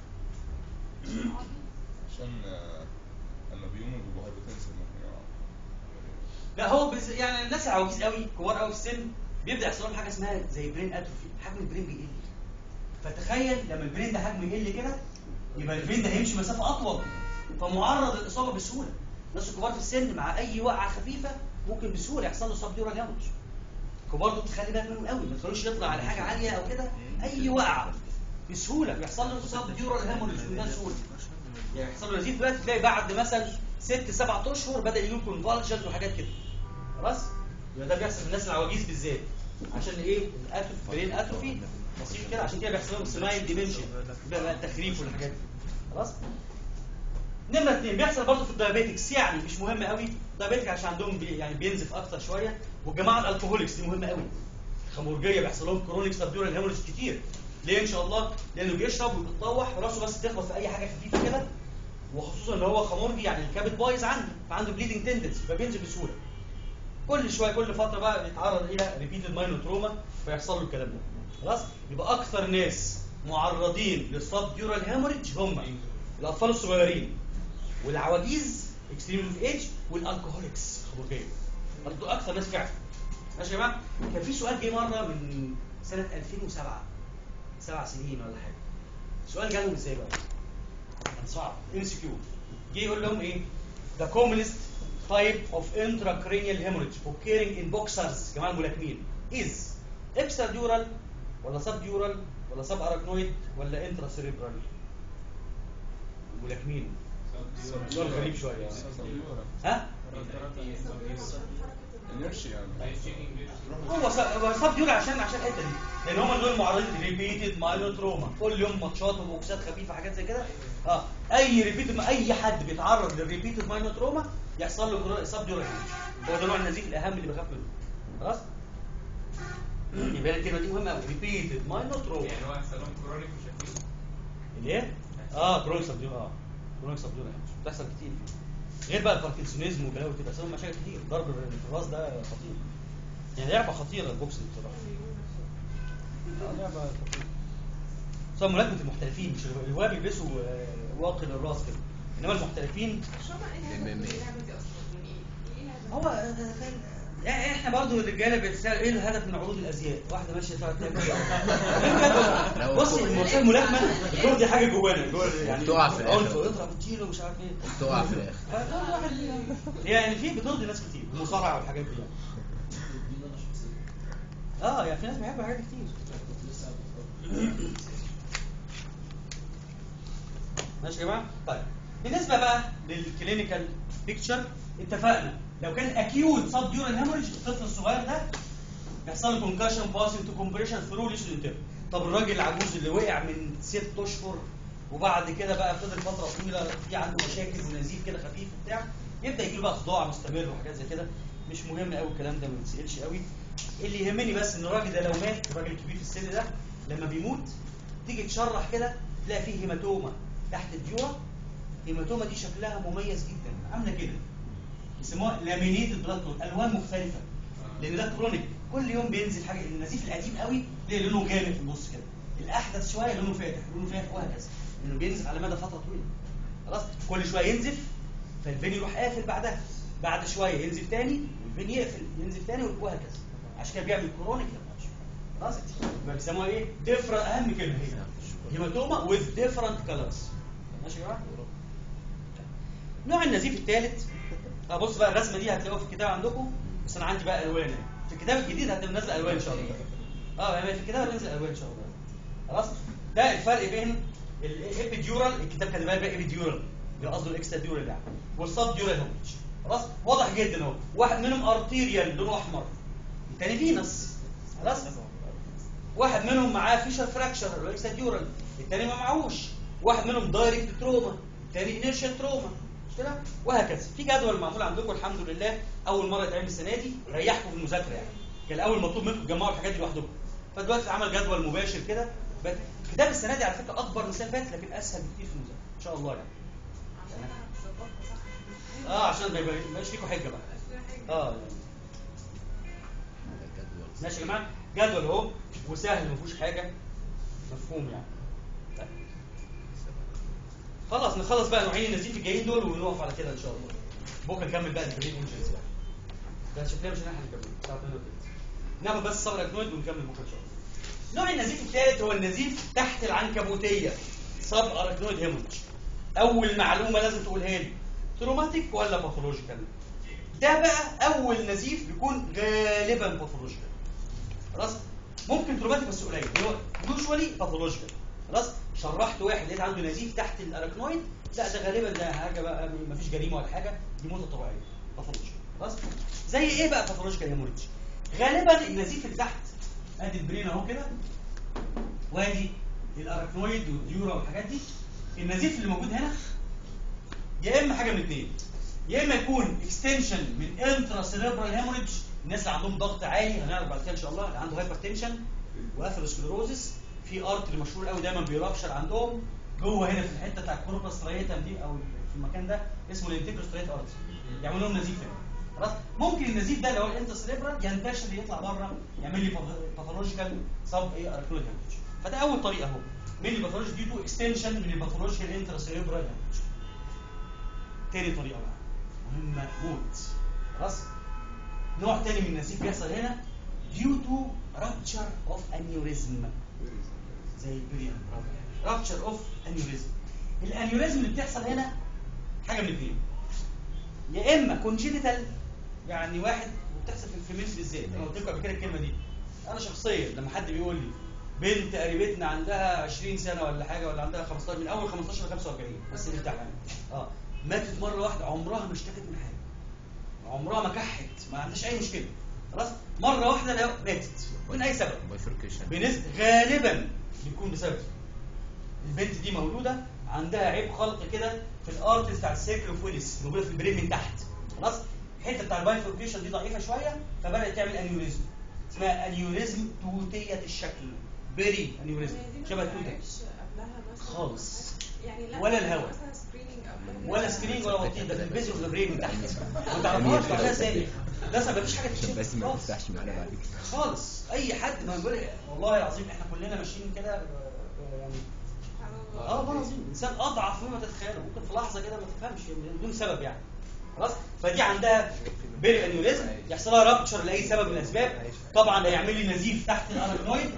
عشان آه، لما بيقوموا بيبقوا هايبوتنسيف ممكن يقعوا لا هو بز... يعني الناس العواجيز قوي كبار قوي في السن بيبدا يحصل لهم حاجه اسمها زي برين اتروفي حجم البرين بيقل فتخيل لما البرين ده حجمه يقل كده يبقى البرين ده هيمشي مسافه اطول فمعرض للاصابه بسهوله الناس الكبار في السن مع اي وقعه خفيفه ممكن بسهوله يحصل له سبديورال هيموريج الكبار دول تخلي بالك منهم قوي ما تخلوش يطلع على حاجه عاليه او كده اي وقعه بسهوله بيحصل له سبديورال هيموريج بمنتهى السهوله يعني يحصل له نزيف دلوقتي تلاقي بعد مثلا ست سبع اشهر بدا يجيله كونفالجنز وحاجات كده خلاص يبقى ده بيحصل في الناس العواجيز بالذات عشان ايه الاتروفي برين اتروفي بسيط كده عشان كده بيحصل لهم سمايل ديمنشن بقى التخريف والحاجات دي خلاص نمرة اثنين بيحصل برضه في الدايابيتكس يعني مش مهم قوي الدايابيتك عشان عندهم بي يعني بينزف اكتر شويه والجماعه الالكوهوليكس دي مهمه قوي الخمرجيه بيحصل لهم كرونيك سبدورال هيموريج كتير ليه ان شاء الله لانه بيشرب وبيتطوح وراسه بس تخبط في اي حاجه خفيفه كده وخصوصا ان هو خمرجي يعني الكبد بايظ عنده فعنده بليدنج تندنسي فبينزل بسهوله كل شويه كل فتره بقى بيتعرض الى ريبيتد ماينو تروما فيحصل له الكلام ده خلاص يبقى اكثر ناس معرضين للسب ديورال هيموريج هم الاطفال الصغيرين والعواجيز اكستريم اوف ايج والالكوهوليكس خمرجيه برضه اكثر ناس فعلا ماشي يا جماعه كان في سؤال جه مره من سنه 2007 سبع سنين ولا حاجه السؤال جالهم ازاي بقى؟ كان صعب ام سي كيو جه يقول لهم ايه the commonest type of intracranial hemorrhage occurring in boxers جماعه الملاكمين is extradural ولا subdural ولا subarachnoid ولا intracerebral الملاكمين سؤال غريب شويه يعني. ها انرشي يعني هو س- هو سب ديول عشان عشان الحته دي لان هم دول معرضين ريبيتد مايلو تروما كل يوم ماتشات وبوكسات خفيفه حاجات زي كده اه اي ريبيتد اي حد بيتعرض للريبيتد مايلو تروما يحصل له سب ديول هو ده نوع النزيف الاهم اللي بخاف منه خلاص يبقى الكلمه دي مهمه قوي ريبيتد مايلو تروما يعني هو هيحصل لهم كرونيك مش اكيد الايه؟ اه كرونيك سب ديول اه كرونيك سب ديول بتحصل كتير غير بقى الباركنسونيزم وكلاوي كده بسبب مشاكل كتير ضرب في الراس ده خطير يعني لعبه خطيره البوكسنج بصراحه آه، لعبه خطيره صار ملاكمه المحترفين مش الهواه بيلبسوا آه، واقي للراس كده انما المحترفين شو ما ايه MMA. اللعبه دي اصلا يعني ايه ايه هو آه، كان- يعني احنا برضو الرجاله بيتسال ايه الهدف من عروض الازياء؟ واحده ماشيه تقعد تعمل بص الموسيقى الملاكمه الدور دي حاجه جوانا جوه يعني بتقع في الآخر. عنف اضرب اديله مش عارف ايه تقع في الاخر كل واحد ليه- يعني في بترضي ناس كتير المصارعه والحاجات دي يعني. اه يعني في ناس بيحبوا حاجات كتير ماشي يا جماعه طيب بالنسبه بقى للكلينيكال بيكتشر اتفقنا لو كان اكيوت سب ديورال هيموريج الطفل الصغير ده يحصل له كونكشن باسنج تو كومبريشن ثرو ليشن انتر طب الراجل العجوز اللي وقع من ست اشهر وبعد كده بقى فضل فتره طويله في عنده مشاكل ونزيف كده خفيف وبتاع يبدا يجي له بقى صداع مستمر وحاجات زي كده مش مهم قوي الكلام ده ما يتسالش قوي اللي يهمني بس ان الراجل ده لو مات الراجل الكبير في السن ده لما بيموت تيجي تشرح كده تلاقي فيه هيماتوما تحت الديوره الهيماتوما دي شكلها مميز جدا عامله كده يسموها لامينيتد بلاد كلوت الوان مختلفه لان ده كرونيك كل يوم بينزل حاجه النزيف القديم قوي تلاقي لونه جامد في النص كده الاحدث شويه لونه فاتح لونه فاتح وهكذا لانه بينزف على مدى فتره طويله خلاص كل شويه ينزف فالفين يروح قافل بعدها بعد شويه ينزف تاني والفين يقفل ينزف تاني وهكذا عشان كده بيعمل كرونيك هيماتوما خلاص يبقى بيسموها ايه ديفرنت اهم كلمه هي هيماتوما with different colors ماشي يا جماعه نوع النزيف الثالث اه بص بقى الرسمه دي هتلاقوها في الكتاب عندكم بس انا عندي بقى الوان يعني. في الكتاب الجديد هتبقى نازله الوان ان شاء الله اه يعني في الكتاب هتنزل الوان ان شاء الله خلاص ده الفرق بين الابيديورال الكتاب كان بقى الابيديورال اللي قصده الاكسترا ديورال يعني والسب ديورال هومج خلاص واضح جدا اهو واحد منهم ارتيريال لونه احمر الثاني فينس خلاص واحد منهم معاه فيشر فراكشر اللي هو اكسترا ديورال الثاني ما معهوش واحد منهم دايركت تروما الثاني انيرشال تروما مش كده وهكذا في جدول معمول عندكم الحمد لله اول مره يتعمل السنه دي ريحكم في المذاكره يعني كان الاول مطلوب منكم تجمعوا الحاجات دي لوحدكم فدلوقتي اتعمل جدول مباشر كده بقى- كتاب السنه دي على فكره اكبر من السنه اللي فاتت لكن اسهل بكتير في المذاكره ان شاء الله يعني عشان انا ظبطت صح اه عشان ما يبقى- ما يبقاش فيكم حجه بقى اه يعني. ماشي يا جماعه جدول اهو وسهل ما فيهوش حاجه مفهوم يعني طيب. خلاص نخلص بقى نوعين النزيف الجايين دول ونقف على كده ان شاء الله بكره نكمل بقى البرين انجنز بقى ده شكلنا مش هنلحق نكمل الساعه 2 وتلت. ناخد بس صبر اكنود ونكمل بكره ان شاء الله نوع النزيف الثالث هو النزيف تحت العنكبوتيه سب اركنويد هيموج اول معلومه لازم تقولها لي تروماتيك ولا باثولوجيكال ده بقى اول نزيف بيكون غالبا باثولوجيكال خلاص ممكن تروماتيك بس قليل اللي هو يوجوالي باثولوجيكال خلاص شرحت واحد لقيت عنده نزيف تحت الاراكنويد لا ده غالبا ده حاجه بقى ما فيش جريمه ولا حاجه دي موتة طبيعيه باثولوجيكال خلاص زي ايه بقى باثولوجيكال هيموريدج غالبا النزيف اللي تحت ادي البرين اهو كده وادي الاراكنويد والديورا والحاجات دي النزيف اللي موجود هنا يا اما حاجه من اثنين يا اما يكون اكستنشن من انترا سيريبرال هيموريدج الناس اللي عندهم ضغط عالي هنعرف بعد كده ان شاء الله اللي عنده هايبر تنشن واثيروسكليروزس في ارتري مشهور قوي دايما بيرابشر عندهم جوه هنا في الحته بتاعت كوروبا ستريتم دي او في المكان ده اسمه الانتيجرو ستريت ارتري يعملوا لهم نزيف هنا خلاص ممكن النزيف ده اللي هو الانترا سيريبرال ينتشر يطلع بره يعمل لي باثولوجيكال سب ايه اركنويد هيموريدج فده اول طريقه اهو من الباثولوجي دي تو اكستنشن من الباثولوجيكال انترا سيريبرال هيموريدج تاني طريقه بقى مهمه موت خلاص نوع تاني من النزيف بيحصل هنا due to rupture of aneurysm زي البريان rupture of aneurysm الانيوريزم اللي بتحصل هنا حاجه من الاثنين يا اما كونجينيتال يعني واحد بتحصل في الفيميلز بالذات انا قلت لكم قبل كده الكلمه دي انا شخصيا لما حد بيقول لي بنت قريبتنا عندها 20 سنه ولا حاجه ولا عندها 15 من اول 15 ل 45 بس اللي بتاعها اه ماتت مره واحده عمرها ما اشتكت من حاجه عمرها ما كحت ما عندهاش اي مشكله خلاص مره واحده لا ماتت من اي سبب بايفركيشن بنسبة غالبا بيكون بسبب البنت دي مولودة عندها عيب خلق كده في الارتس بتاع السيركل اوف ويلس موجودة في البرين من تحت خلاص الحتة بتاع البايفوركيشن دي ضعيفة شوية فبدأت تعمل انيوريزم اسمها انيوريزم توتية الشكل بيري انيوريزم شبه التوتة خالص. يعني لا ولا الهوا. مثلا سكريننج او حاجه ولا سكرينج ولا وطيط ده في البيز اوف ذا برين من تحت ما تعرفهاش تعملها ازاي لسه مفيش حاجة عشان تكشف بس ما خالص. تفتحش معانا بعد كده خالص اي حد ما يقول والله العظيم احنا كلنا ماشيين كده آه، يعني سبحان الله. اه والله العظيم انسان اضعف مما تتخيله ممكن في لحظه كده ما تفهمش من دون سبب يعني خلاص فدي عندها بيري انيوريزم يحصل لها رابتشر لاي سبب من الاسباب طبعا ده يعمل لي نزيف تحت الاركنويد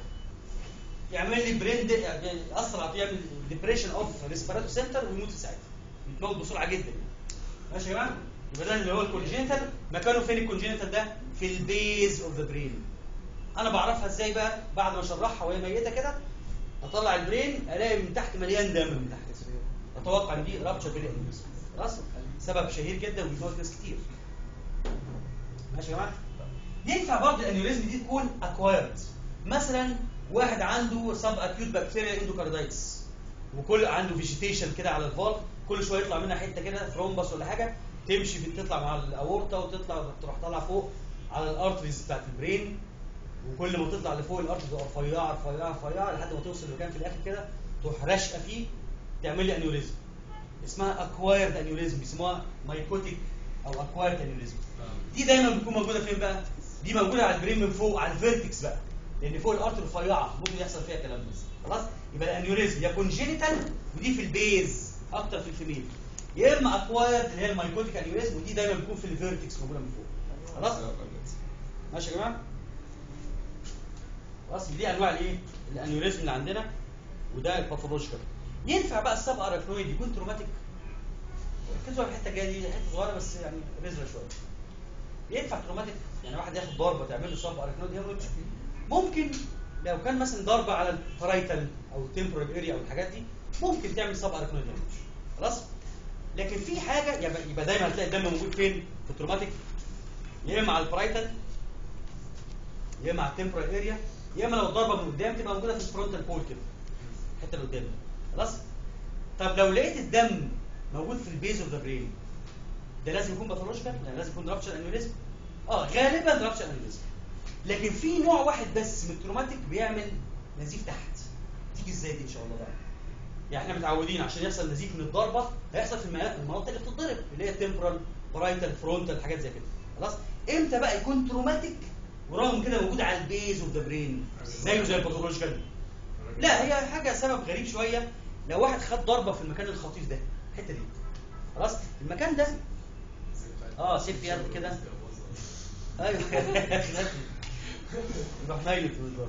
يعمل لي برين يعني اسرع يعمل ديبريشن اوف ريسبيراتو سنتر ويموت في ساعتها يتموت بسرعه جدا ماشي يا جماعه يبقى ده اللي هو الكونجينيتال مكانه فين الكونجينيتال ده في البيز اوف ذا برين انا بعرفها ازاي بقى بعد ما اشرحها وهي ميته كده اطلع البرين الاقي من تحت مليان دم من تحت اتوقع ان دي رابتشر برين خلاص سبب شهير جدا وبيموت ناس كتير ماشي يا جماعه ينفع برضه الانيوريزم دي تكون اكوايرد مثلا واحد عنده سب اكيوت بكتيريا اندوكاردايتس وكل عنده فيجيتيشن كده على الفالف كل شويه يطلع منها حته كده ثرومبس ولا حاجه تمشي في تطلع مع الاورطه وتطلع تروح طالعه فوق على الارتريز بتاعت البرين وكل ما تطلع لفوق الارتريز تبقى رفيعه رفيعه رفيعه لحد ما توصل لمكان في الاخر كده تروح راشقه فيه تعمل لي انيوريزم اسمها اكوايرد انيوريزم بيسموها مايكوتيك او اكوايرد انيوريزم دي دايما بتكون موجوده فين بقى؟ دي موجوده على البرين من فوق على الفيرتكس بقى لان فوق الارتر رفيعه ممكن يحصل فيها كلام ده خلاص يبقى الانيوريزم يا كونجينيتال ودي في البيز اكتر في الفيميل يا اما اكوايرد اللي هي المايكوتيك انيوريزم ودي دايما بتكون في الفيرتكس موجوده من فوق خلاص ماشي يا جماعه خلاص دي انواع الايه الانيوريزم اللي عندنا وده الباثولوجيكال ينفع بقى السب اراكنويد يكون تروماتيك ركزوا على الحته الجايه دي حته صغيره بس يعني رزله شويه ينفع تروماتيك يعني واحد ياخد ضربه تعمل له سب اراكنويد هيموريدج ممكن لو كان مثلا ضربه على البرايتال او التمبرال اريا او الحاجات دي ممكن تعمل سب اراكنويد هيموريدج خلاص لكن في حاجه يبقى, يبقى دايما هتلاقي الدم موجود فين في التروماتيك يا اما على البرايتال يا اما على التمبرال اريا يا اما لو الضربه من قدام تبقى موجوده في الفرونتال بول كده الحته اللي قدام دي. خلاص طب لو لقيت الدم موجود في البيز اوف ذا برين ده لازم يكون باثولوجيكال يعني لازم يكون رابشر انيوريزم اه غالبا رابشر انيوريزم لكن في نوع واحد بس من التروماتيك بيعمل نزيف تحت تيجي ازاي دي ان شاء الله بقى يعني احنا متعودين عشان يحصل نزيف من الضربه هيحصل في المنا- المناطق اللي بتتضرب اللي هي التمبرال برايتال فرونتال حاجات زي كده خلاص امتى بقى يكون تروماتيك ورغم كده موجود على البيز اوف ذا برين زيه زي الباثولوجيكال لا هي حاجه سبب غريب شويه لو واحد خد ضربه في المكان الخطير ده الحته دي خلاص المكان ده اه سيف يد كده ايوه يروح ميت بالظبط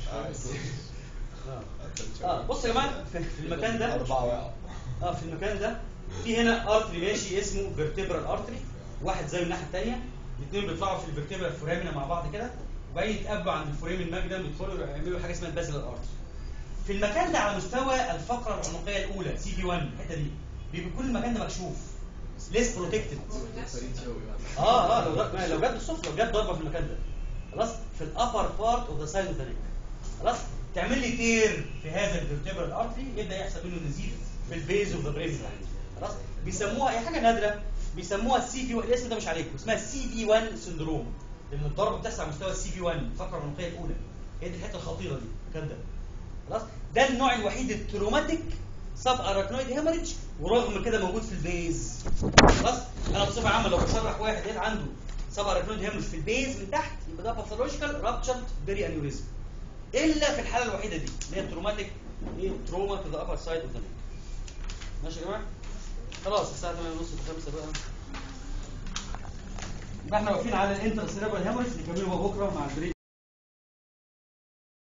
اه اه بص يا جماعه في في المكان ده أربعة وقعوا اه في المكان ده في هنا ارتري ماشي اسمه فيرتبرال ارتري واحد زي الناحيه الثانيه الاثنين بيطلعوا في الفيرتبرال فورامينا مع بعض كده وبعدين يتقابلوا عند الفورامين الماجنم يدخلوا يعملوا حاجه اسمها البازلر ارتري في المكان ده على مستوى الفقره العنقيه الاولى سي في 1 الحته دي بيبقى كل المكان ده مكشوف ليس بروتكتد اه اه لو ده- لو جت بالصدفه لو جت ضربه في المكان ده خلاص في الابر بارت اوف ذا سايد اوف ذا نيك خلاص تعمل لي تير في هذا الفيرتبرال ارتري يبدا يحصل منه نزيف في البيز اوف ذا برين خلاص بيسموها هي حاجه نادره بيسموها السي في الاسم ده مش عليكم اسمها السي في 1 سندروم لان الضربه بتحصل على مستوى السي في 1 الفقره العنقيه الاولى هي دي الحته الخطيره دي المكان ده خلاص ده النوع الوحيد التروماتيك سب اراكنويد هيموريدج ورغم كده موجود في البيز خلاص انا بصفه عامه لو بشرح واحد لقيت عنده سب اراكنويد هيموريدج في البيز من تحت يبقى ده باثولوجيكال رابتشرد بيري انيوريزم الا في الحاله الوحيده دي اللي هي التروماتيك ايه تروما تو ذا ابر سايد اوف ذا ماشي يا جماعه خلاص الساعه 8:30 5 بقى يبقى احنا واقفين على الانتر سيريبرال هيموريدج نكمله بقى بكره مع البريك